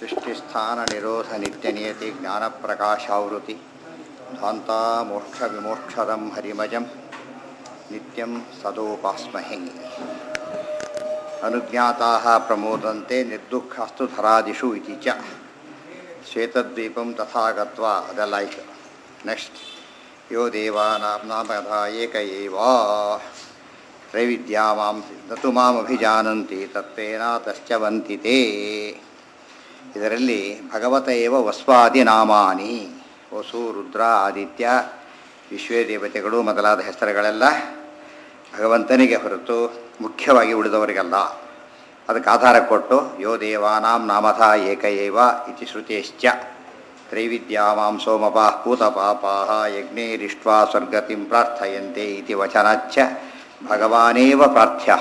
ಸೃಷ್ಟಿಸ್ಥಾನನಿರೋಧ ನಿತ್ಯನಿಯತಿ ಜ್ಞಾನಪ್ರಕಾಶಾವೃತಿ ಧ್ವಾಂತಾ ಮೋಕ್ಷವಿಮೋಕ್ಷದಂ ಹರಿಮಜಂ ನಿತ್ಯಂ ಸದೋಪಾಸ್ಮಹೆ ಅನುಜ್ಞಾತಾः ಪ್ರಮೋದಂತೆ ನಿರ್ದುಃಖಾಸ್ತು ಧರಾದಿಷು ಇತಿ ಚ ಶ್ವೇತದ್ವೀಪಂ ತಥಾ ಗತ್ವಾ ಅದೆಲ್ಲ ಆಯಿತು ನೆಕ್ಸ್ಟ್ ಯೋ ದೇವಾನಾಂ ನಾಮಧ ಏಕ ಏವ ತ್ರೈವಿದ್ಯಾ ಮಾಂ ನತು ಮಾಮಭಿಜಾನಂತಿ ತತ್ವೇನಾತಶ್ಚವಂತಿ ತೇ ಇದರಲ್ಲಿ ಭಗವತ ಏವ ವಸ್ವಾದಿ ನಾಮಾನಿ ವಸು ರುದ್ರ ಆದಿತ್ಯ ವಿಶ್ವೇ ದೇವತೆಗಳು ಮೊದಲಾದ ಹೆಸರುಗಳೆಲ್ಲ ಭಗವಂತನಿಗೆ ಹೊರತು ಮುಖ್ಯವಾಗಿ ಉಳಿದವರಿಗಲ್ಲ ಅದಕ್ಕೆ ಆಧಾರ ಕೊಟ್ಟು ಯೋ ದೇವಾನಾಂ ನಾಮಥ ಏಕ ಏವ ಇತಿ ಶ್ರುತೇಶ್ಚ ತ್ರೈವಿದ್ಯಾ ಮಾಂ ಸೋಮಪಾಃ ಪೂತಪಾಪಾಃ ಯಜ್ಞೈರಿಷ್ಟ್ವಾ ಸ್ವರ್ಗತಿಂ ಪ್ರಾರ್ಥಯಂತೆ ಇತಿ ವಚನಾಚ್ಚ ಭಗವಾನೇವ ಪ್ರಾರ್ಥ್ಯ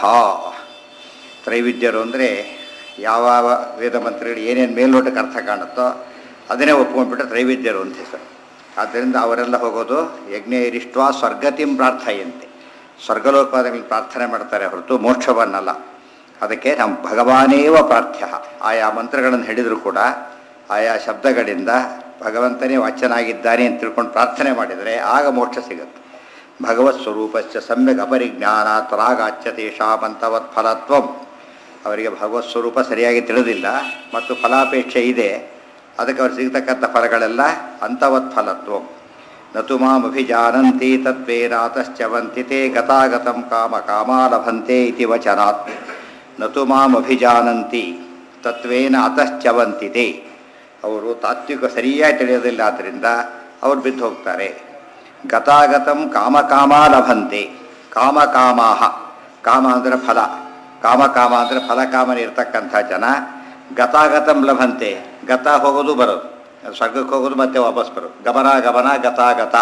ತ್ರೈವಿದ್ಯರು ಅಂದರೆ ಯಾವ ವೇದ ಮಂತ್ರಗಳು ಏನೇನು ಮೇಲ್ನೋಟಕ್ಕೆ ಅರ್ಥ ಕಾಣುತ್ತೋ ಅದನ್ನೇ ಒಪ್ಕೊಂಡ್ಬಿಟ್ರೆ ತ್ರೈವಿದ್ಯರು ಅಂತ ಹೆಸರು ಆದ್ದರಿಂದ ಅವರೆಲ್ಲ ಹೋಗೋದು ಯಜ್ಞೈರಿಷ್ಟ್ವಾ ಸ್ವರ್ಗತಿಂ ಪ್ರಾರ್ಥಯಂತೆ ಸ್ವರ್ಗಲೋಕದಲ್ಲಿ ಪ್ರಾರ್ಥನೆ ಮಾಡ್ತಾರೆ ಹೊರತು ಮೋಕ್ಷವನ್ನಲ್ಲ ಅದಕ್ಕೆ ನಮ್ಮ ಭಗವಾನೇವ ಪ್ರಾರ್ಥ್ಯ ಆಯಾ ಮಂತ್ರಗಳನ್ನು ಹಿಡಿದರೂ ಕೂಡ ಆಯಾ ಶಬ್ದಗಳಿಂದ ಭಗವಂತನೇ ವಾಚ್ಯನಾಗಿದ್ದಾನೆ ಅಂತ ತಿಳ್ಕೊಂಡು ಪ್ರಾರ್ಥನೆ ಮಾಡಿದರೆ ಆಗ ಮೋಕ್ಷ ಸಿಗುತ್ತೆ ಭಗವತ್ ಸ್ವರೂಪಶ್ಚ ಸಮ್ಯಕ್ ಅಪರಿಜ್ಞಾನಾತ್ ರಾಗಾಚ್ಯ ತೇಷಾಮಂತವತ್ ಫಲತ್ವಂ ಅವರಿಗೆ ಭಗವತ್ ಸ್ವರೂಪ ಸರಿಯಾಗಿ ತಿಳಿದಿಲ್ಲ ಮತ್ತು ಫಲಾಪೇಕ್ಷೆ ಇದೆ ಅದಕ್ಕೆ ಅವ್ರು ಸಿಗ್ತಕ್ಕಂಥ ಫಲಗಳೆಲ್ಲ ಅಂತವತ್ ಫಲತ್ವಂ ನತು ಮಾಮಭಿಜಾನಂತಿ ತತ್ವೇನಾತಶ್ಚವಂತಿ ತೇ ಗತಾಗತಂ ಕಾಮ ಕಾಮಾ ಲಭಂತೆ ಇತಿ ವಚನಾತ್ ನತು ಮಾಮಭಿಜಾನಂತಿ ತತ್ವೇನ ಅತಶ್ಚವಂತಿ ತೇ ಅವರು ತಾತ್ವಿಕ ಸರಿಯಾಗಿ ತಿಳಿಯೋದಿಲ್ಲ ಆದ್ದರಿಂದ ಅವ್ರು ಬಿದ್ದು ಹೋಗ್ತಾರೆ ಗತಾಗತಂ ಕಾಮಕಾಮ ಲಭಂತೆ ಕಾಮಕಾಮಾಹ ಕಾಮ ಅಂದರೆ ಫಲ ಕಾಮಕಾಮ ಅಂದರೆ ಫಲಕಾಮನೆ ಇರ್ತಕ್ಕಂಥ ಜನ ಗತಾಗತಂ ಲಭಂತೆ ಗತ ಹೋಗೋದು ಬರೋದು ಸ್ವರ್ಗಕ್ಕೆ ಹೋಗೋದು ಮತ್ತೆ ವಾಪಸ್ ಬರೋದು ಗಮನ ಗಮನ ಗತಾಗತ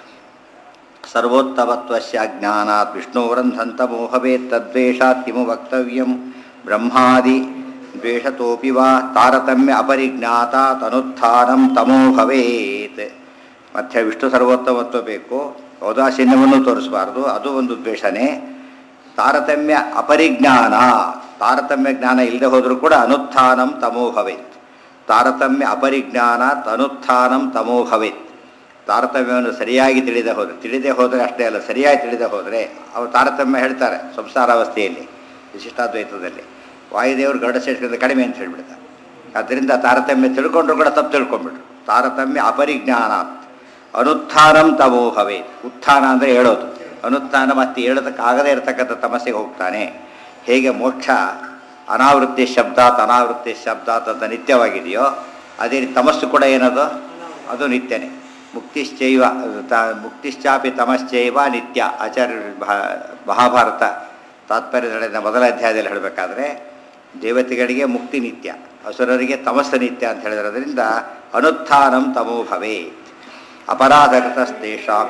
ಸರ್ವೋತ್ತಮತ್ವಸ್ಯ ಜ್ಞಾನಾತ್ ವಿಷ್ಣುವರಂಧಂತ ಮೋಹವೇತ್ ತದ್ವೇಷಾತ್ ಕಿಮು ವಕ್ತವ್ಯಂ ಬ್ರಹ್ಮಾದಿ ದ್ವೇಷತೋಪಿ ವಾ ತಾರತಮ್ಯ ಅಪರಿಜ್ಞಾತ ತನುತ್ಥಾನಂ ತಮೋ ಭವೇತ್ ಮತ್ತೆ ವಿಷ್ಣು ಸರ್ವೋತ್ತಮತ್ವ ಬೇಕು ಔದಾಸೀನ್ಯವನ್ನು ತೋರಿಸಬಾರ್ದು ಅದು ಒಂದು ದ್ವೇಷನೇ ತಾರತಮ್ಯ ಅಪರಿಜ್ಞಾನ ತಾರತಮ್ಯ ಜ್ಞಾನ ಇಲ್ಲದೆ ಹೋದರೂ ಕೂಡ ಅನುತ್ಥಾನಂ ತಮೋ ಭವೇತ್ ತಾರತಮ್ಯ ಅಪರಿಜ್ಞಾನ ಅನುತ್ಥಾನಂ ತಮೋ ಭವೇತ್ ತಾರತಮ್ಯವನ್ನು ಸರಿಯಾಗಿ ತಿಳಿದೇ ಹೋದರೆ ತಿಳಿದೇ ಹೋದರೆ ಅಷ್ಟೇ ಅಲ್ಲ ಸರಿಯಾಗಿ ತಿಳಿದೇ ಹೋದರೆ ಅವರು ತಾರತಮ್ಯ ಹೇಳ್ತಾರೆ ಸಂಸಾರಾವಸ್ಥೆಯಲ್ಲಿ ವಿಶಿಷ್ಟಾದ್ವೈತದಲ್ಲಿ ವಾಯುದೇವರು ಗರುಡಶ್ರೇಷ್ಠದಿಂದ ಕಡಿಮೆ ಅಂತ ಹೇಳ್ಬಿಡ್ತಾರೆ ಆದ್ದರಿಂದ ತಾರತಮ್ಯ ತಿಳ್ಕೊಂಡ್ರು ಕೂಡ ತಪ್ಪು ತಿಳ್ಕೊಂಡ್ಬಿಟ್ರು ತಾರತಮ್ಯ ಅಪರಿಜ್ಞಾನಾತ್ ಅನುತ್ಥಾನಂ ತಮೋ ಭವೇತ್ ಉತ್ಥಾನ ಅಂದರೆ ಹೇಳೋದು ಅನುತ್ಥಾನ ಮತ್ತೆ ಹೇಳೋದಕ್ಕಾಗದೇ ಇರತಕ್ಕಂಥ ತಮಸ್ಸೆಗೆ ಹೋಗ್ತಾನೆ ಹೇಗೆ ಮೋಕ್ಷ ಅನಾವೃತ್ತಿ ಶಬ್ದಾತ್ ಅನಾವೃತ್ತಿ ಶಬ್ದಾತ್ ಅಂತ ನಿತ್ಯವಾಗಿದೆಯೋ ಅದೇ ರೀತಿ ತಮಸ್ಸು ಕೂಡ ಏನದು ಅದು ನಿತ್ಯನೇ ಮುಕ್ತಿಶ್ಚೈವ ತ ಮುಕ್ತಿಶ್ಚಾಪಿ ತಮಶ್ಚೈವ ನಿತ್ಯ ಆಚಾರ್ಯ ಮಹಾಭಾರತ ತಾತ್ಪರ್ಯದಲ್ಲಿನ ಮೊದಲ ಅಧ್ಯಾಯದಲ್ಲಿ ಹೇಳಬೇಕಾದ್ರೆ ದೇವತೆಗಳಿಗೆ ಮುಕ್ತಿ ನಿತ್ಯ ಅಸುರರಿಗೆ ತಮಸ್ಸು ನಿತ್ಯ ಅಂತ ಹೇಳಿದ್ರಿಂದ ಅನುತ್ಥಾನಂ ತಮೋ ಭವೇ ಅಪರಾಧಕತಸ್ತೇಷಾಂ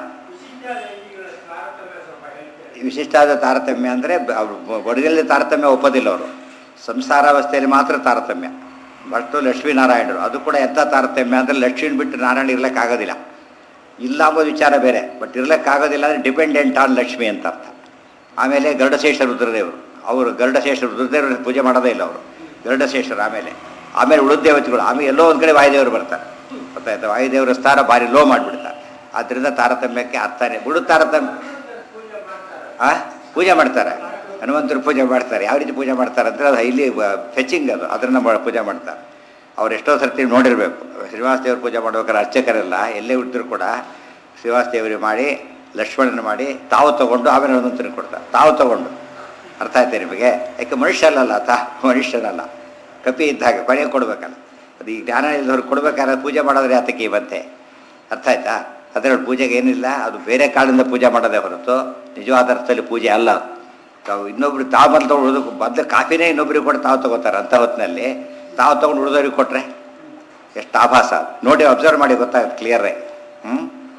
ವಿಶಿಷ್ಟಾದ ತಾರತಮ್ಯ ಅಂದರೆ ಬಡಗಲ್ಲಿ ತಾರತಮ್ಯ ಒಪ್ಪೋದಿಲ್ಲ ಅವರು ಸಂಸಾರಾವಸ್ಥೆಯಲ್ಲಿ ಮಾತ್ರ ತಾರತಮ್ಯ ಬಟ್ಟು ಲಕ್ಷ್ಮೀನಾರಾಯಣರು ಅದು ಕೂಡ ಎಂಥ ತಾರತಮ್ಯ ಅಂದರೆ ಲಕ್ಷ್ಮೀನ ಬಿಟ್ಟು ನಾರಾಯಣ ಇರ್ಲಿಕ್ಕಾಗೋದಿಲ್ಲ ಇಲ್ಲ ಅಂಬೋದು ವಿಚಾರ ಬೇರೆ ಬಟ್ ಇರ್ಲಿಕ್ಕಾಗೋದಿಲ್ಲ ಅಂದರೆ ಡಿಪೆಂಡೆಂಟ್ ಆನ್ ಲಕ್ಷ್ಮಿ ಅಂತ ಅರ್ಥ ಆಮೇಲೆ ಗರುಡಶೇಷ ರುದ್ರದೇವರು ಅವರು ಗರುಡಶೇಷ ರುದ್ರದೇವರು ಪೂಜೆ ಮಾಡೋದೇ ಇಲ್ಲ ಅವರು ಗರುಡಶೇಷರು ಆಮೇಲೆ ಆಮೇಲೆ ಉಳಿದ ದೇವತೆಗಳು ಆಮೇಲೆ ಎಲ್ಲೋ ಒಂದು ಕಡೆ ವಾಯುದೇವರು ಬರ್ತಾರೆ ಗೊತ್ತಾಯ್ತು ವಾಯುದೇವರ ಸ್ಥಾನ ಭಾರಿ ಲೋ ಮಾಡಿಬಿಡ್ತಾರೆ ಆದ್ದರಿಂದ ತಾರತಮ್ಯಕ್ಕೆ ಅರ್ಥನೇ ಬಿಡು ತಾರತಮ್ಯ ಆ ಪೂಜೆ ಮಾಡ್ತಾರೆ ಹನುಮಂತರು ಪೂಜೆ ಮಾಡ್ತಾರೆ ಯಾವ ರೀತಿ ಪೂಜೆ ಮಾಡ್ತಾರೆ ಅಂದರೆ ಅದು ಇಲ್ಲಿ ಫೆಚಿಂಗ್ ಅದು ಅದನ್ನು ಪೂಜೆ ಮಾಡ್ತಾರೆ ಅವ್ರು ಎಷ್ಟೋ ಸರ್ತಿ ನೋಡಿರಬೇಕು ಶ್ರೀನಿವಾಸ ದೇವ್ರ ಪೂಜೆ ಮಾಡ್ಬೇಕಾದ್ರೆ ಅರ್ಚಕರೆಲ್ಲ ಎಲ್ಲೇ ಹುಟ್ಟಿದ್ರು ಕೂಡ ಶ್ರೀನಿವಾಸ ದೇವರಿಗೆ ಮಾಡಿ ಲಕ್ಷ್ಮಣನ ಮಾಡಿ ತಾವು ತಗೊಂಡು ಆಮೇಲೆ ಹನುಮಂತನಿಗೆ ಕೊಡ್ತಾರೆ ತಾವು ತಗೊಂಡು ಅರ್ಥ ಆಯ್ತಾ ನಿಮಗೆ ಯಾಕೆ ಮನುಷ್ಯ ಅಲ್ಲಲ್ಲ ತಾ ಮನುಷ್ಯನಲ್ಲ ಕಪಿ ಇದ್ದಾಗ ಕೊನೆಗೆ ಕೊಡ್ಬೇಕಲ್ಲ ಅದು ಈ ಜ್ಞಾನ ಇಲ್ಲದವ್ರು ಕೊಡ್ಬೇಕಾದ್ರೆ ಪೂಜೆ ಮಾಡೋದ್ರೆ ಆತಕ್ಕೆ ಬಂತೆ ಅರ್ಥ ಆಯ್ತಾ ಅದರಲ್ಲಿ ಪೂಜೆಗೆ ಏನಿಲ್ಲ ಅದು ಬೇರೆ ಕಾಲದಿಂದ ಪೂಜೆ ಮಾಡೋದೇ ಹೊರತು ನಿಜವಾದ ಅರ್ಥದಲ್ಲಿ ಪೂಜೆ ಅಲ್ಲ ತಾವು ಇನ್ನೊಬ್ರು ತಾವು ಬಂದು ಉಳಿದು ಮೊದಲು ಕಾಫಿನೇ ಇನ್ನೊಬ್ರಿಗೆ ಕೊಟ್ಟು ತಾವು ತಗೋತಾರೆ ಅಂಥ ಹೊತ್ತಿನಲ್ಲಿ ತಾವು ತೊಗೊಂಡು ಉಳಿದವ್ರಿಗೆ ಕೊಟ್ಟರೆ ಎಷ್ಟು ಆಭಾಸ ನೋಡಿ ಅಬ್ಸರ್ವ್ ಮಾಡಿ ಗೊತ್ತಾಗುತ್ತೆ ಕ್ಲಿಯರೇ ಹ್ಞೂ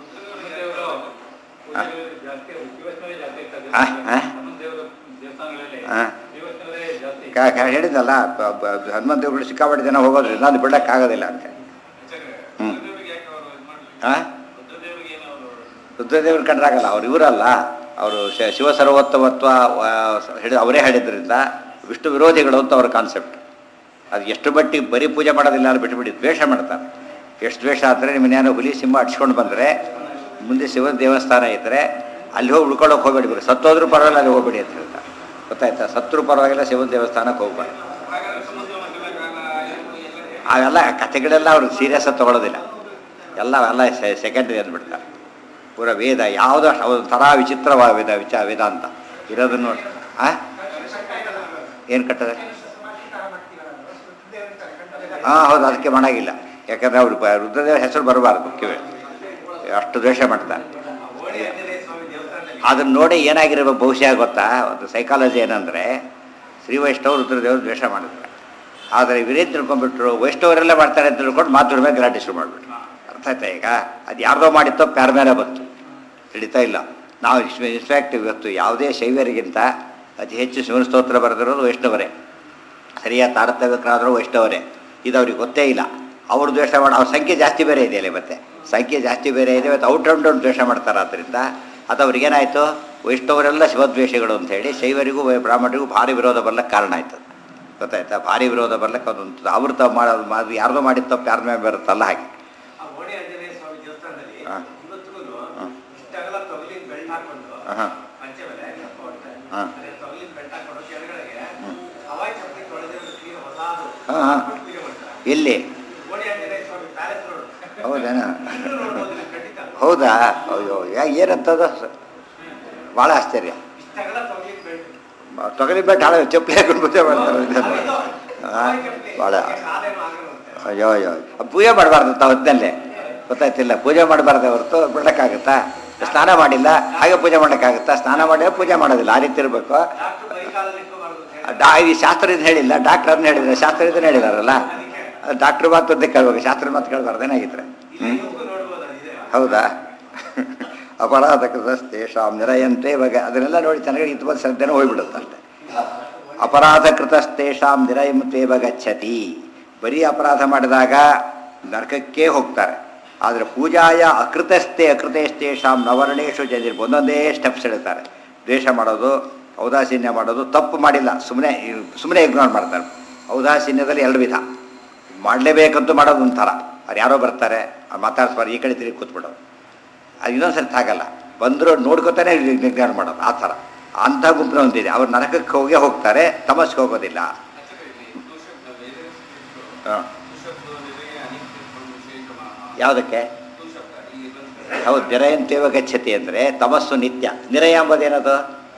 ಹಾಂ ಹೇಳಿದ್ನಲ್ಲ ಹನುಮಂತ ದೇವಗಳು ಸಿಕ್ಕಾಪಟ್ಟೆ ಜನ ಹೋಗೋದ್ರಿಂದ ಅದು ಬಿಡೋಕ್ಕಾಗೋದಿಲ್ಲ ಅಂತ ಹ್ಞೂ ಹಾಂ ರುದ್ರದೇವ್ರು ಕಂಡ್ರಾಗಲ್ಲ ಅವ್ರು ಇವರಲ್ಲ ಅವರು ಶಿವ ಸರ್ವೋತ್ತಮತ್ವ ಹಿಡಿ ಅವರೇ ಹೇಳಿದ್ರಿಂದ ವಿಷ್ಣು ವಿರೋಧಿಗಳು ಅಂತ ಅವ್ರ ಕಾನ್ಸೆಪ್ಟ್ ಅದು ಎಷ್ಟು ಮಟ್ಟಿಗೆ ಬರೀ ಪೂಜೆ ಮಾಡೋದಿಲ್ಲ ಅಲ್ಲಿ ಬಿಟ್ಟುಬಿಡಿ ದ್ವೇಷ ಮಾಡ್ತಾರೆ ಎಷ್ಟು ದ್ವೇಷ ಆದರೆ ನಿಮ್ಮನ್ನೇನೋ ಹುಲಿ ಸಿಂಹ ಅಡ್ಸ್ಕೊಂಡು ಬಂದರೆ ಮುಂದೆ ಶಿವನ ದೇವಸ್ಥಾನ ಇದ್ದರೆ ಅಲ್ಲಿ ಹೋಗಿ ಉಳ್ಕೊಳ್ಳೋಕೆ ಹೋಗ್ಬೇಡಿ ಬರೀ ಸತ್ತೋದ್ರೂ ಪರವಾಗಿಲ್ಲ ಅಲ್ಲಿ ಹೋಗ್ಬೇಡಿ ಅಂತ ಹೇಳ್ತಾರೆ ಗೊತ್ತಾಯ್ತಾ ಸತ್ರು ಪರವಾಗಿಲ್ಲ ಶಿವನ ದೇವಸ್ಥಾನಕ್ಕೆ ಹೋಗ್ಬಾರ್ದು ಅವೆಲ್ಲ ಕಥೆಗಳೆಲ್ಲ ಅವ್ರು ಸೀರಿಯಸ್ ಆಗಿ ತೊಗೊಳೋದಿಲ್ಲ ಎಲ್ಲ ಅವೆಲ್ಲ ಸೆಕೆಂಡ್ರಿ ಅಂದ್ಬಿಡ್ತಾರೆ ಪೂರ ವೇದ ಯಾವುದೋ ಒಂದು ಥರ ವಿಚಿತ್ರವಾದ ವೇದ ವಿಚ ವೇದಾಂತ ಇರೋದನ್ನು ನೋಡಿ ಆ ಏನು ಕಟ್ಟದೆ ಹಾಂ ಹೌದು ಅದಕ್ಕೆ ಮಾಡಾಗಿಲ್ಲ ಯಾಕಂದರೆ ಅವರು ಬ- ರುದ್ರದೇವರ ಹೆಸರು ಬರಬಾರ್ದು ಕಿವಿ ಅಷ್ಟು ದ್ವೇಷ ಮಾಡ್ತಾರೆ ಅದನ್ನ ನೋಡಿ ಏನಾಗಿರ್ಬೇಕು ಬಹುಶಃ ಗೊತ್ತಾ ಒಂದು ಸೈಕಾಲಜಿ ಏನಂದರೆ ಶ್ರೀ ವೈಷ್ಣವ ರುದ್ರದೇವರು ದ್ವೇಷ ಮಾಡಿದ್ರು ಆದರೆ ಇವರೇನು ತಿಳ್ಕೊಂಡ್ಬಿಟ್ರು ವೈಷ್ಣವರೆಲ್ಲ ಮಾಡ್ತಾರೆ ಅಂತ ತಿಳ್ಕೊಂಡು ಮಾತುರ ಮೇಲೆ ಗಲಾಟೆ ಶುರು ಮಾಡಿಬಿಟ್ರು ಅರ್ಥ ಆಯ್ತಾ ಈಗ ಅದು ಯಾರ್ದೋ ಮಾಡಿತ್ತೋ ಪ್ಯಾರ ಮೇಲೆ ಬಂತು ಹಿಡಿತಾ ಇಲ್ಲ ನಾವು ಇನ್ಫ್ಯಾಕ್ಟ್ ಇವತ್ತು ಯಾವುದೇ ಶೈವರಿಗಿಂತ ಅತಿ ಹೆಚ್ಚು ಶಿವನ ಸ್ತೋತ್ರ ಬರೆದಿರೋದು ವೈಷ್ಣವರೇ ಸರಿಯಾದ ತಾರತಮ್ಯಕ್ರಾದರೂ ವೈಷ್ಣವರೇ ಇದು ಅವ್ರಿಗೆ ಗೊತ್ತೇ ಇಲ್ಲ ಅವ್ರು ದ್ವೇಷ ಮಾಡಿ ಅವ್ರ ಸಂಖ್ಯೆ ಜಾಸ್ತಿ ಬೇರೆ ಇದೆಯಲ್ಲ ಮತ್ತೆ ಸಂಖ್ಯೆ ಜಾಸ್ತಿ ಬೇರೆ ಇದೆ ಮತ್ತು ಔಟ್ ಔಟ್ ಔಟ್ ದ್ವೇಷ ಮಾಡ್ತಾರೆ ಆದ್ದರಿಂದ ಅದು ಅವ್ರಿಗೇನಾಯಿತು ವೈಷ್ಣವರೆಲ್ಲ ಶಿವದ್ವೇಷಗಳು ಅಂತ ಹೇಳಿ ಶೈವರಿಗೂ ವೈ- ಬ್ರಾಹ್ಮಣರಿಗೂ ಭಾರಿ ವಿರೋಧ ಬರ್ಲಿಕ್ಕೆ ಕಾರಣ ಆಯ್ತು ಅದು. ಗೊತ್ತಾಯ್ತಾ ಭಾರಿ ವಿರೋಧ ಬರ್ಲಿಕ್ಕೆ ಅದೊಂದು ಅವ್ರು ತಾವು ಮಾಡೋದು ಮಾಡಿ ಯಾರ್ದೋ ಮಾಡಿದ ತಪ್ಪು ಯಾರ ಮೇಲೆ ಬರುತ್ತಲ್ಲ ಹಾಗೆ ಆ ಓಣಿ ಆಂಜನೇಯ ಸ್ವಾಮಿ ದೇವಸ್ಥಾನದಲ್ಲಿ ಹಾ. ಇವತ್ತಿಗೂ ಹಾ. ಇಷ್ಟೆಲ್ಲ ತೊಗಲಿನ ಬೆಲ್ಟ್ ಹಾಕೊಂಡು ಹಾ. ಪಂಚೆ ಮೇಲೆ ಕಪ್ಪ ಹೊಡ್ತಾರೆ. ಹಾ. ಅದೇ ತೊಗಲಿನ ಬೆಲ್ಟ್ ಹಾಕೊಂಡು ಕೆಳಗಡೆಗೆ ಹ್ಮ್. ಹವಾಯಿ ಚಪ್ಪಲಿ ತೊಳೆದಿರೋ ಕ್ಲೀನ್ ಹೊಸಾದು ಹಾಂ ಹಾಂ ಪೂಜೆ ಮಾಡ್ತಾರೆ ಎಲ್ಲಿ ಓಣಿ ಆಂಜನೇಯ ಸ್ವಾಮಿ ಪ್ಯಾಲೇಸ್ ರೋಡ್ ಹೌದೇನಾ ಇನ್ನೂ ನೋಡ್ಬೋದು ನೀವು ಖಂಡಿತ ಹೌದಾ ಅಯ್ಯೋ ಯಾ ಏನಂತದ ಭಾಳ ಆಶ್ಚರ್ಯ ಇಷ್ಟೆಲ್ಲ ತೊಗಲಿನ ಬೆಲ್ಟ್ ತೊಗಲಿ ಬೆಟ್ಟ ಹಾಳು ಚಪ್ಪಲಿ ಹಾಕೊಂಡು ಪೂಜೆ ಮಾಡ್ತಾರೆ ಹಾಂ ಭಾಳ ಸಾಧೇನೂ ಆಗಲ್ಲ ಅಂತೆ. ಅಯ್ಯೋ ಅಯ್ಯೋ ಪೂಜೆ ಮಾಡಬಾರ್ದು ತಾವು ಹೊತ್ತಲ್ಲೇ ಗೊತ್ತಾಯ್ತಿಲ್ಲ ಪೂಜೆ ಮಾಡಬಾರ್ದು ಹೊರತು ಬಿಡೋಕ್ಕಾಗುತ್ತಾ ಸ್ನಾನ ಮಾಡಿಲ್ಲ ಹಾಗೆ ಪೂಜೆ ಮಾಡೋಕ್ಕಾಗುತ್ತಾ ಸ್ನಾನ ಮಾಡಿ ಪೂಜೆ ಮಾಡೋದಿಲ್ಲ ಆ ರೀತಿ ಇರಬೇಕು ಡಾಕ್ಟ್ರು ಕೈ ಕಾಲಲ್ಲಿ ಇಟ್ಕೋಬಾರ್ದು ಅಂತ ಹೇಳಿ. ಡಾ ಈ ಶಾಸ್ತ್ರದಿಂದ ಹೇಳಿಲ್ಲ ಡಾಕ್ಟರ್ ಅದನ್ನ ಹೇಳಿದ್ರೆ ಶಾಸ್ತ್ರದಿಂದ ಹೇಳಿದಾರಲ್ಲ ಡಾಕ್ಟ್ರ್ ಮಾತು ಅಂತ ಕೇಳ್ಬೇಕು ಶಾಸ್ತ್ರ ಮಾತು ಕೇಳಬಾರ್ದು ಏನಾಗಿದ್ರೆ ಇಲ್ಲಿ ಇವಕ್ಕೂ ನೋಡ್ಬೋದು ಅದಿದೆ ಹೌದಾ ಅಪರಾಧ ಕೃತಸ್ತೇಷಾಂ ನಿರಯಂತೆ ಬಗೆ ಅದನ್ನೆಲ್ಲ ನೋಡಿ ಚೆನ್ನಾಗಿ ಇದು ಬಂದು ಶ್ರದ್ಧೆನೂ ಹೋಗ್ಬಿಡುತ್ತೆ ಅಷ್ಟೇ ಅಪರಾಧ ಕೃತಸ್ತೇಷಾಂ ನಿರಯಂತೇವ ಗಚ್ಚತಿ ಬರೀ ಅಪರಾಧ ಮಾಡಿದಾಗ ನರಕಕ್ಕೆ ಹೋಗ್ತಾರೆ ಆದರೆ ಪೂಜಾಯ ಅಕೃತಸ್ಥೆ ಅಕೃತೇಸ್ತೇಷಾಂ ನವರ್ಣೇಶು ಜನಿರ್ ಒಂದೊಂದೇ ಸ್ಟೆಪ್ಸ್ ಇಡ್ತಾರೆ ದ್ವೇಷ ಮಾಡೋದು ಔದಾಸೀನ್ಯ ಮಾಡೋದು ತಪ್ಪು ಮಾಡಿಲ್ಲ ಸುಮ್ಮನೆ ಸುಮ್ಮನೆ ಇಗ್ನೋರ್ ಮಾಡ್ತಾರೆ ಔದಾಸೀನ್ಯದಲ್ಲಿ ಎರಡು ವಿಧ ಮಾಡಲೇಬೇಕಂತೂ ಮಾಡೋದು ಒಂಥರ ಅವ್ರು ಯಾರೋ ಬರ್ತಾರೆ ಅವ್ರು ಮಾತಾಡ್ಸ್ಬಾರ್ದು ಈ ಕಡೆ ತಿರುಗಿ ಕೂತ್ಬಿಡೋದು ಅದು ಇನ್ನೊಂದು ಸರ್ತಿ ಆಗಲ್ಲ ಬಂದರೂ ನೋಡ್ಕೊತಾನೆ ನಿರ್ಧಾರ ಮಾಡೋದು ಆ ಥರ ಅಂಥ ಗುಂಪಿನ ಒಂದಿದೆ ಅವ್ರು ನರಕಕ್ಕೆ ಹೋಗೇ ಹೋಗ್ತಾರೆ ತಮಸ್ಗೆ ಹೋಗೋದಿಲ್ಲ ಹಾಂ ಯಾವುದಕ್ಕೆ ಹೌದು ನಿರಯಂತೇವ ಗಚ್ಚತಿ ಅಂದರೆ ತಮಸ್ಸು ನಿತ್ಯ ನಿರಯ ಎಂಬುದೇನದು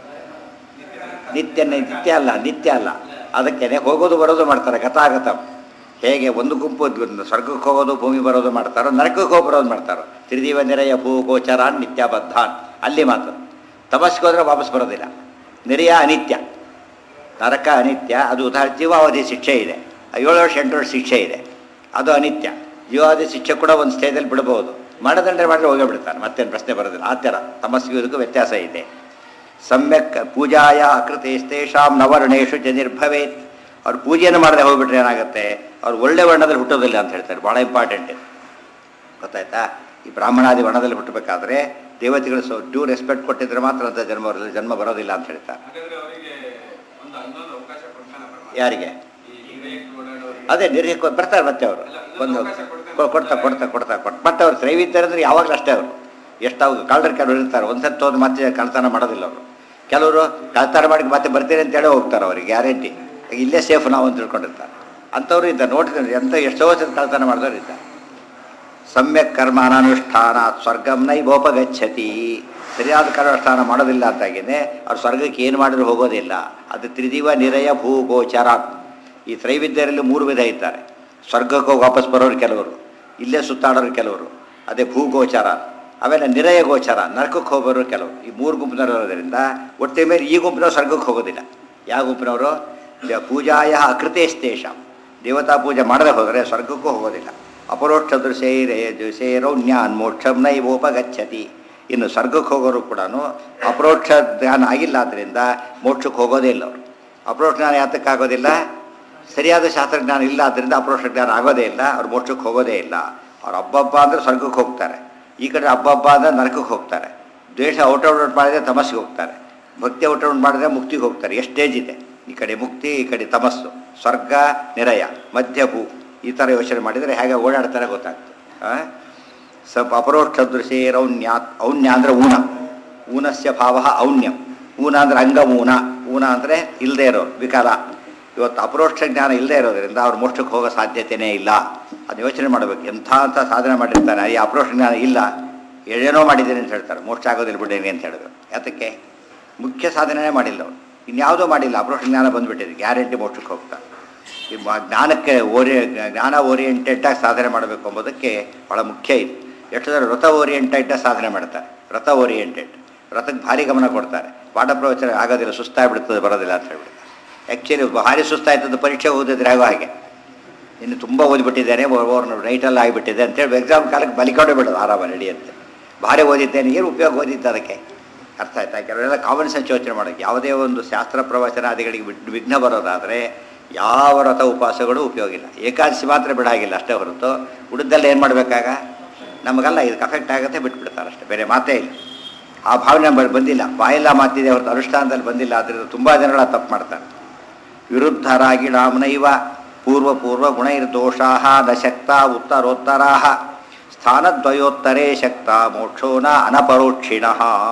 ನಿತ್ಯ ನಿತ್ಯ ಅಲ್ಲ ನಿತ್ಯ ಅಲ್ಲ ಅದಕ್ಕೆ ಹೋಗೋದು ಬರೋದು ಮಾಡ್ತಾರೆ ಗತಾಗತ ಹೇಗೆ ಒಂದು ಗುಂಪು ದ್- ಸ್ವರ್ಗಕ್ಕೆ ಹೋಗೋದು ಭೂಮಿ ಬರೋದು ಮಾಡ್ತಾರೋ ನರಕಕ್ಕೆ ಹೋಗಿ ಬರೋದು ಮಾಡ್ತಾರೋ ತ್ರಿದೀವ ನಿರಯ ಭೂ ಗೋಚರಾನ್ ನಿತ್ಯಬದ್ಧಾನ್ ಅಲ್ಲಿ ಮಾತು ತಮಸ್ಗೆ ಹೋದ್ರೆ ವಾಪಸ್ ಬರೋದಿಲ್ಲ ನಿರಯ ಅನಿತ್ಯ ನರಕ ಅನಿತ್ಯ ಅದು ಉದಾಹರಣೆ ಜೀವಾವಧಿ ಶಿಕ್ಷೆ ಇದೆ ಏಳು ವರ್ಷ ಎಂಟು ವರ್ಷ ಶಿಕ್ಷೆ ಇದೆ ಅದು ಅನಿತ್ಯ ಜೀವಾವಧಿ ಶಿಕ್ಷೆ ಕೂಡ ಒಂದು ಸ್ಟೇಜಲ್ಲಿ ಬಿಡಬಹುದು ಮರಣದಂಡನೆ ಮಾಡಿದ್ರೆ ಹೋಗೇ ಬಿಡ್ತಾನೆ ಮತ್ತೇನು ಪ್ರಶ್ನೆ ಬರೋದಿಲ್ಲ ಆ ಥರ ತಮಸ್ಗೂ ಇದಕ್ಕೂ ವ್ಯತ್ಯಾಸ ಇದೆ ಸಮ್ಯಕ್ ಪೂಜಾಯ ಅಕೃತೇಸ್ತೇಷಾಂ ನವರ್ಣೇಶು ಚ ನಿರ್ಭವೇತ್ ಅವ್ರು ಪೂಜೆಯನ್ನು ಮಾಡದೆ ಹೋಗ್ಬಿಟ್ರೆ ಏನಾಗುತ್ತೆ ಅವ್ರು ಒಳ್ಳೆ ವರ್ಣದಲ್ಲಿ ಹುಟ್ಟೋದಿಲ್ಲ ಅಂತ ಹೇಳ್ತಾರೆ ಭಾಳ ಇಂಪಾರ್ಟೆಂಟ್ ಇದು ಗೊತ್ತಾಯ್ತಾ ಈ ಬ್ರಾಹ್ಮಣಾದಿ ವರ್ಣದಲ್ಲಿ ಹುಟ್ಟಬೇಕಾದ್ರೆ ದೇವತೆಗಳು ಸೊ ಡ್ಯೂ ರೆಸ್ಪೆಕ್ಟ್ ಕೊಟ್ಟಿದ್ರೆ ಮಾತ್ರ ಅಂತ ಜನ್ಮ ಬರೋದಿಲ್ಲ ಜನ್ಮ ಬರೋದಿಲ್ಲ ಅಂತ ಹೇಳ್ತಾರೆ ಹಾಗಾದ್ರೆ ಅವರಿಗೆ ಒಂದು ಇನ್ನೊಂದು ಅವಕಾಶ ಕೊಡ್ತಾನೆ ಪರಮಾತ್ಮ. ಯಾರಿಗೆ ಈ ನಿರ್ಣಯಕ್ಕೆ ಓಡಾಡೋರಿಗೆ ಅದೇ ನಿರ್ಯಕ್ಕೆ ಬರ್ತಾರೆ ಮತ್ತೆ ಅವರು ಬಂದು ಕೊ- ಕೊಡ್ತಾ ಕೊಡ್ತಾ ಕೊಡ್ತಾ ಕೊಟ್ಟು ಮತ್ತೆ ಅವ್ರು ತ್ರೈವಿದ್ಯರು ಅಂದ್ರೆ ಯಾವಾಗಲೂ ಅಷ್ಟೇ ಅವರು ಎಷ್ಟು ಅವ್ರು ಕಳ್ಳರು ಕೆಲವರು ಇರ್ತಾರೆ ಒಂದ್ಸತಿ ಹೋದ್ ಮತ್ತೆ ಕಳ್ತನ ಮಾಡೋದಿಲ್ಲ ಅವರು ಕೆಲವರು ಕಳ್ತನ ಮಾಡಿ ಮತ್ತೆ ಬರ್ತೀರಿ ಅಂತ ಹೇಳಿ ಹೋಗ್ತಾರೆ ಅವ್ರಿಗೆ ಗ್ಯಾರಂಟಿ ಇಲ್ಲೇ ಸೇಫ್ ನಾವು ಅಂತ ತಿಳ್ಕೊಂಡಿರ್ತಾರೆ ಅಂಥವ್ರು ಇದ್ದಾರೆ ನೋಡ್ತಿದ್ದಾರೆ ಎಂಥ ಎಷ್ಟೋ ಸತಿ ಕಳ್ತನ ಮಾಡಿದವ್ರು ಇದ್ದಾರೆ ಸಮ್ಯಕ್ ಕರ್ಮಾನುಷ್ಠಾನ ಸ್ವರ್ಗಂ ನೈಬೋಪಗಚ್ಚತಿ ಸರಿಯಾದ ಕರ್ಮಾನುಷ್ಠಾನ ಮಾಡೋದಿಲ್ಲ ಅಂತಾಗಿದೆ ಅವ್ರು ಸ್ವರ್ಗಕ್ಕೆ ಏನು ಮಾಡಿದ್ರು ಹೋಗೋದಿಲ್ಲ ಅದು ತ್ರಿದಿವ ನಿರಯ ಭೂ ಗೋಚರ ಈ ತ್ರೈವಿದ್ಯರಲ್ಲಿ ಮೂರು ವಿಧ ಇದ್ದಾರೆ ಸ್ವರ್ಗಕ್ಕೆ ಹೋಗಿ ವಾಪಸ್ ಬರೋರು ಕೆಲವರು ಇಲ್ಲೇ ಸುತ್ತಾಡೋರು ಕೆಲವರು ಅದೇ ಭೂಗೋಚರ ಆಮೇಲೆ ನಿರಯ ಗೋಚರ ನರಕಕ್ಕೆ ಹೋಗೋರು ಕೆಲವರು ಈ ಮೂರು ಗುಂಪಿನವರಿರೋದ್ರಿಂದ ಒಟ್ಟೆ ಮೇಲೆ ಈ ಗುಂಪಿನವ್ರು ಸ್ವರ್ಗಕ್ಕೆ ಹೋಗೋದಿಲ್ಲ ಯಾವ ಗುಂಪಿನವರು ಯ- ಪೂಜಾಯ ಅಕೃತೇಸ್ತೇಷ ದೇವತಾ ಪೂಜೆ ಮಾಡದೆ ಹೋದರೆ ಸ್ವರ್ಗಕ್ಕೂ ಹೋಗೋದಿಲ್ಲ ಅಪರೋಕ್ಷ ದೃಶೈರೇ ದೃಶೈರೌನ್ಯಾನ್ ಮೋಕ್ಷಂ ನೈವೋಪಗಚ್ಚತಿ ಇನ್ನು ಸ್ವರ್ಗಕ್ಕೆ ಹೋಗೋರು ಕೂಡ ಅಪರೋಕ್ಷ ಜ್ಞಾನ ಆಗಿಲ್ಲ ಆದ್ದರಿಂದ ಮೋಕ್ಷಕ್ಕೆ ಹೋಗೋದೇ ಇಲ್ಲ ಅವರು ಅಪರೋಕ್ಷ ಜ್ಞಾನ ಯಾತಕ್ಕಾಗೋದಿಲ್ಲ ಸರಿಯಾದ ಶಾಸ್ತ್ರಜ್ಞಾನ ಇಲ್ಲ ಆದ್ದರಿಂದ ಅಪರೋಕ್ಷ ಜ್ಞಾನ ಆಗೋದೇ ಇಲ್ಲ ಅವ್ರು ಮೋಕ್ಷಕ್ಕೆ ಹೋಗೋದೇ ಇಲ್ಲ ಅವ್ರು ಹಬ್ಬಬ್ಬ ಅಂದರೆ ಸ್ವರ್ಗಕ್ಕೆ ಹೋಗ್ತಾರೆ ಈ ಕಡೆ ಹಬ್ಬಬ್ಬ ಅಂದರೆ ನರಕಕ್ಕೆ ಹೋಗ್ತಾರೆ ದ್ವೇಷ ಔಟ್ ಔಟ್ ಮಾಡಿದ್ರೆ ತಮಸ್ಸಿಗೆ ಹೋಗ್ತಾರೆ ಭಕ್ತಿ ಔಟ್ ಔಟ್ ಮಾಡಿದ್ರೆ ಮುಕ್ತಿಗೆ ಹೋಗ್ತಾರೆ ಎಷ್ಟು ಸ್ಟೇಜ್ ಇದೆ ಈ ಕಡೆ ಮುಕ್ತಿ ಈ ಕಡೆ ತಮಸ್ಸು ಸ್ವರ್ಗ ನಿರಯ ಮಧ್ಯ ಭೂ ಈ ಥರ ಯೋಚನೆ ಮಾಡಿದರೆ ಹೇಗೆ ಓಡಾಡ್ತಾರೆ ಗೊತ್ತಾಗ್ತದೆ ಆ? ಸ್ವಲ್ಪ ಅಪರೋಕ್ಷ ದೃಶ್ಯ ಔನ್ಯಾತ್ ಔನ್ಯ ಅಂದರೆ ಊನ ಊನಸ್ಯ ಭಾವ ಔನ್ಯಂ ಊನ ಅಂದರೆ ಅಂಗಮೂನ ಊನ ಅಂದರೆ ಇಲ್ಲದೆ ಇರೋ ವಿಕಾರ ಇವತ್ತು ಅಪರೋಕ್ಷ ಜ್ಞಾನ ಇಲ್ಲದೆ ಇರೋದ್ರಿಂದ ಅವ್ರು ಮೋಕ್ಷಕ್ಕೆ ಹೋಗೋ ಸಾಧ್ಯತೆಯೇ ಇಲ್ಲ ಅದು ಯೋಚನೆ ಮಾಡಬೇಕು ಎಂಥ ಅಂತ ಸಾಧನೆ ಮಾಡಿರ್ತಾನೆ ಈ ಅಪರೋಕ್ಷ ಜ್ಞಾನ ಇಲ್ಲ ಏನೇನೋ ಮಾಡಿದ್ದೀನಿ ಅಂತ ಹೇಳ್ತಾರೆ ಮೋಕ್ಷ ಆಗೋದಿಲ್ಲ ಬಿಡೇನಿ ಅಂತ ಹೇಳಿದ್ರು ಯಾತಕ್ಕೆ ಮುಖ್ಯ ಸಾಧನೆನೇ ಮಾಡಿಲ್ಲ ಅವ್ರು ಇನ್ಯಾವುದೋ ಮಾಡಿಲ್ಲ ಅಪರೋಕ್ಷ ಜ್ಞಾನ ಬಂದುಬಿಟ್ಟಿದೆ ಗ್ಯಾರಂಟಿ ಮೋಕ್ಷಕ್ಕೆ ಹೋಗ್ತಾರೆ ಈ ಮ- ಜ್ಞಾನಕ್ಕೆ ಓರಿಯ ಜ್ಞಾನ ಓರಿಯೆಂಟೆಡ್ಡಾಗಿ ಸಾಧನೆ ಮಾಡಬೇಕು ಎಂಬುದಕ್ಕೆ ಭಾಳ ಮುಖ್ಯ ಇದೆ ಎಷ್ಟು ಜನ ವ್ರತ ಓರಿಯೆಂಟೆಡ್ಡಾಗಿ ಸಾಧನೆ ಮಾಡ್ತಾರೆ ವ್ರತ ಓರಿಯೆಂಟೆಡ್ ವ್ರತಕ್ಕೆ ಭಾರಿ ಗಮನ ಕೊಡ್ತಾರೆ ಪಾಠ ಪ್ರವಚನ ಆಗೋದಿಲ್ಲ ಸುಸ್ತಾಗ್ಬಿಡ್ತದೆ ಬರೋದಿಲ್ಲ ಅಂತ ಹೇಳ್ಬಿಡ್ತಾರೆ ಆ್ಯಕ್ಚುಲಿ ಭಾರಿ ಸುಸ್ತಾಯ್ತದ್ದು ಪರೀಕ್ಷೆ ಓದಿದ್ರೆ ಆಗೋ ಹಾಗೆ ಇನ್ನು ತುಂಬ ಓದಿಬಿಟ್ಟಿದ್ದೇನೆ ಓವರ್ ನೈಟಲ್ಲಿ ಆಗಿಬಿಟ್ಟಿದೆ ಅಂತೇಳಿ ಎಕ್ಸಾಮ್ ಕಾಲಕ್ಕೆ ಬಲಿಕೊಂಡೇ ಬಿಡೋದು ಆರಾಮ ನಡೆಯುತ್ತೆ ಭಾರಿ ಓದಿದ್ದೇನೆ ಏನು ಉಪಯೋಗ ಓದಿದ್ದು ಅದಕ್ಕೆ ಅರ್ಥ ಆಯ್ತಾ ಕೆಲವರೆಲ್ಲ ಕಾಮನ್ ಸೆನ್ಸ್ ಯೋಚನೆ ಮಾಡೋಕ್ಕೆ ಯಾವುದೇ ಒಂದು ಶಾಸ್ತ್ರ ಪ್ರವಚನಾದಿಗಳಿಗೆ ವಿಘ್- ವಿಘ್ನ ಬರೋದಾದರೆ ಯಾವ ವ್ರತ ಉಪವಾಸಗಳು ಉಪಯೋಗ ಇಲ್ಲ ಏಕಾದಶಿ ಮಾತ್ರ ಬಿಡಾಗಿಲ್ಲ ಅಷ್ಟೇ ಹೊರತು ಉಳಿದೆಲ್ಲ ಏನು ಮಾಡಬೇಕಾಗ ನಮಗೆಲ್ಲ ಇದಕ್ಕೆ ಅಫೆಕ್ಟ್ ಆಗುತ್ತೆ ಬಿಟ್ಬಿಡ್ತಾರೆ ಅಷ್ಟೇ ಬೇರೆ ಮಾತೇ ಇಲ್ಲ ಆ ಭಾವನೆ ಬ- ಬಂದಿಲ್ಲ ಬಾಯೆಲ್ಲ ಮಾತಿದೆ ಹೊರತು ಅನುಷ್ಠಾನದಲ್ಲಿ ಬಂದಿಲ್ಲ ಆದ್ದರಿಂದ ತುಂಬ ಜನಗಳ ತಪ್ಪು ಮಾಡ್ತಾರೆ ವಿರುದ್ಧರಾಗಿ ನಾಮ್ನೈವ ಪೂರ್ವ ಪೂರ್ವ ಗುಣೈರ್ದೋಷಾ ನ ಶಕ್ತ ಉತ್ತರೋತ್ತರಾ ಸ್ಥಾನದ್ವಯೋತ್ತರೇ ಶಕ್ತ ಮೋಕ್ಷೋ ನ ಅನಪರೋಕ್ಷಿಣ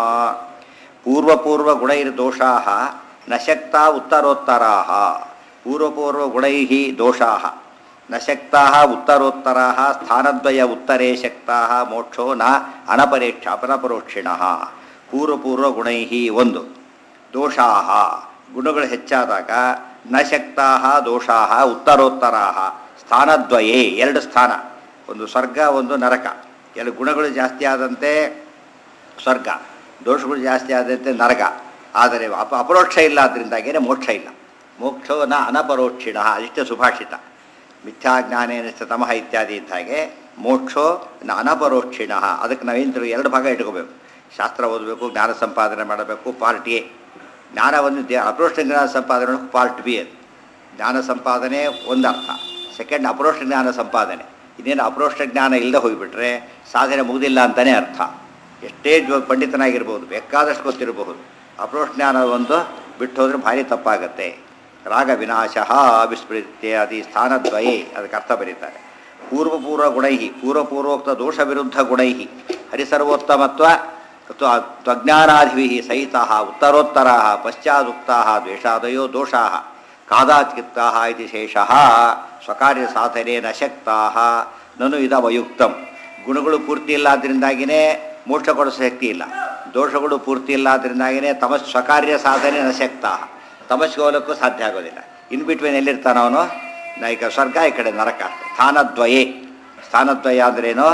ಪೂರ್ವಪೂರ್ವ ಗುಣೈರ್ದೋಷಾ ನ ಶಕ್ತ ಉತ್ತರೋತ್ತರಾ ಪೂರ್ವಪೂರ್ವ ಗುಣೈ ದೋಷಾ ನ ಶಕ್ತಾ ಉತ್ತರೋತ್ತರಾ ಸ್ಥಾನದ್ವಯ ಉತ್ತರೇ ಶಕ್ತಾ ಮೋಕ್ಷೋ ನ ಅನಪರೇಕ್ಷ ಅನಪರೋಕ್ಷಿಣ ಪೂರ್ವಪೂರ್ವ ಗುಣೈ ಒಂದು ದೋಷಾ ಗುಣಗಳು ಹೆಚ್ಚಾದಾಗ ನ ಶಕ್ತಾ ದೋಷಾ ಉತ್ತರೋತ್ತರಾ ಸ್ಥಾನದ್ವಯೇ ಎರಡು ಸ್ಥಾನ ಒಂದು ಸ್ವರ್ಗ ಒಂದು ನರಕ ಎಲ್ಲ ಗುಣಗಳು ಜಾಸ್ತಿ ಆದಂತೆ ಸ್ವರ್ಗ ದೋಷಗಳು ಜಾಸ್ತಿ ಆದಂತೆ ನರಕ ಆದರೆ ಅಪ ಅಪರೋಕ್ಷ ಇಲ್ಲ ಅದರಿಂದಾಗೇನೆ ಮೋಕ್ಷ ಇಲ್ಲ ಮೋಕ್ಷವನ್ನ ಅನಪರೋಕ್ಷಿಣ ಅದಿಷ್ಟೇ ಸುಭಾಷಿತ ಮಿಥ್ಯಾಜ್ಞಾನೇನ ಚ ತಮಃ ಇತ್ಯಾದಿ ಇದ್ದ ಹಾಗೆ ಮೋಕ್ಷೋ ನ ಅನಪರೋಕ್ಷಿಣ ಅದಕ್ಕೆ ನಾವೇನು ಎರಡು ಭಾಗ ಇಟ್ಕೋಬೇಕು ಶಾಸ್ತ್ರ ಓದಬೇಕು ಜ್ಞಾನ ಸಂಪಾದನೆ ಮಾಡಬೇಕು ಪಾರ್ಟ್ ಎ ಜ್ಞಾನವನ್ನು ದೇ ಅಪರೋಕ್ಷ ಜ್ಞಾನ ಸಂಪಾದನೆ ಮಾಡೋಕೆ ಪಾರ್ಟ್ ಬಿ ಅದು ಜ್ಞಾನ ಸಂಪಾದನೆ ಒಂದು ಅರ್ಥ ಸೆಕೆಂಡ್ ಅಪರೋಕ್ಷ ಜ್ಞಾನ ಸಂಪಾದನೆ ಇನ್ನೇನು ಅಪರೋಕ್ಷ ಜ್ಞಾನ ಇಲ್ಲದೆ ಹೋಗಿಬಿಟ್ರೆ ಸಾಧನೆ ಮುಗಿದಿಲ್ಲ ಅಂತಲೇ ಅರ್ಥ ಎಷ್ಟೇ ಜೋ ಪಂಡಿತನಾಗಿರ್ಬೋದು ಬೇಕಾದಷ್ಟು ಗೊತ್ತಿರಬಹುದು ಅಪರೋಕ್ಷ ಜ್ಞಾನ ಒಂದು ಬಿಟ್ಟು ಹೋದರೆ ಭಾರಿ ತಪ್ಪಾಗತ್ತೆ ರಾಗ ವಿನಾಶ ವಿಸ್ಮೃತ್ಯ ಅದಿ ಸ್ಥಾನದ್ವಯೇ ಅದಕ್ಕೆ ಅರ್ಥ ಬರೀತಾರೆ ಪೂರ್ವಪೂರ್ವ ಗುಣೈ ಪೂರ್ವಪೂರ್ವೋಕ್ತ ದೋಷ ವಿರುದ್ಧ ಗುಣೈ ಹರಿಸರ್ವೋತ್ತಮತ್ವ ತ್ವ- ತ್ವಜ್ಞಾನಾದಿಭಿ ಸಹಿತ ಉತ್ತರೋತ್ತರ ಪಶ್ಚಾದುಕ್ತಾ ದ್ವೇಷಾದಯೋ ದೋಷಾ ಕಾದಾಚಿತ್ತಾ ಇತಿ ಶೇಷಃ ಸ್ವಕಾರ್ಯ ಸಾಧನೆನ ಶಕ್ತಾ ನನು ಇದವಯುಕ್ತಂ ಗುಣಗಳು ಪೂರ್ತಿ ಇಲ್ಲ ಅದರಿಂದಾಗಿನೇ ಮೋಕ್ಷ ಕೊಡಿಸೋ ಶಕ್ತಿ ಇಲ್ಲ ದೋಷಗಳು ಪೂರ್ತಿ ಇಲ್ಲ ಅದರಿಂದಾಗಿನೇ ತಮ ಸ್ವಕಾರ್ಯ ಸಾಧನೆ ನ ಶಕ್ತ ತಮಸ್ಗೆ ಹೋಗಲಿಕ್ಕೂ ಸಾಧ್ಯ ಆಗೋದಿಲ್ಲ ಇನ್ ಬಿಟ್ವೀನ್ ಎಲ್ಲಿರ್ತಾನ ಅವನು ನಾ ಈಗ ಸ್ವರ್ಗ ಈ ಕಡೆ ನರಕ ಸ್ಥಾನದ್ವಯೇ ಸ್ಥಾನದ್ವಯ ಅಂದ್ರೇನು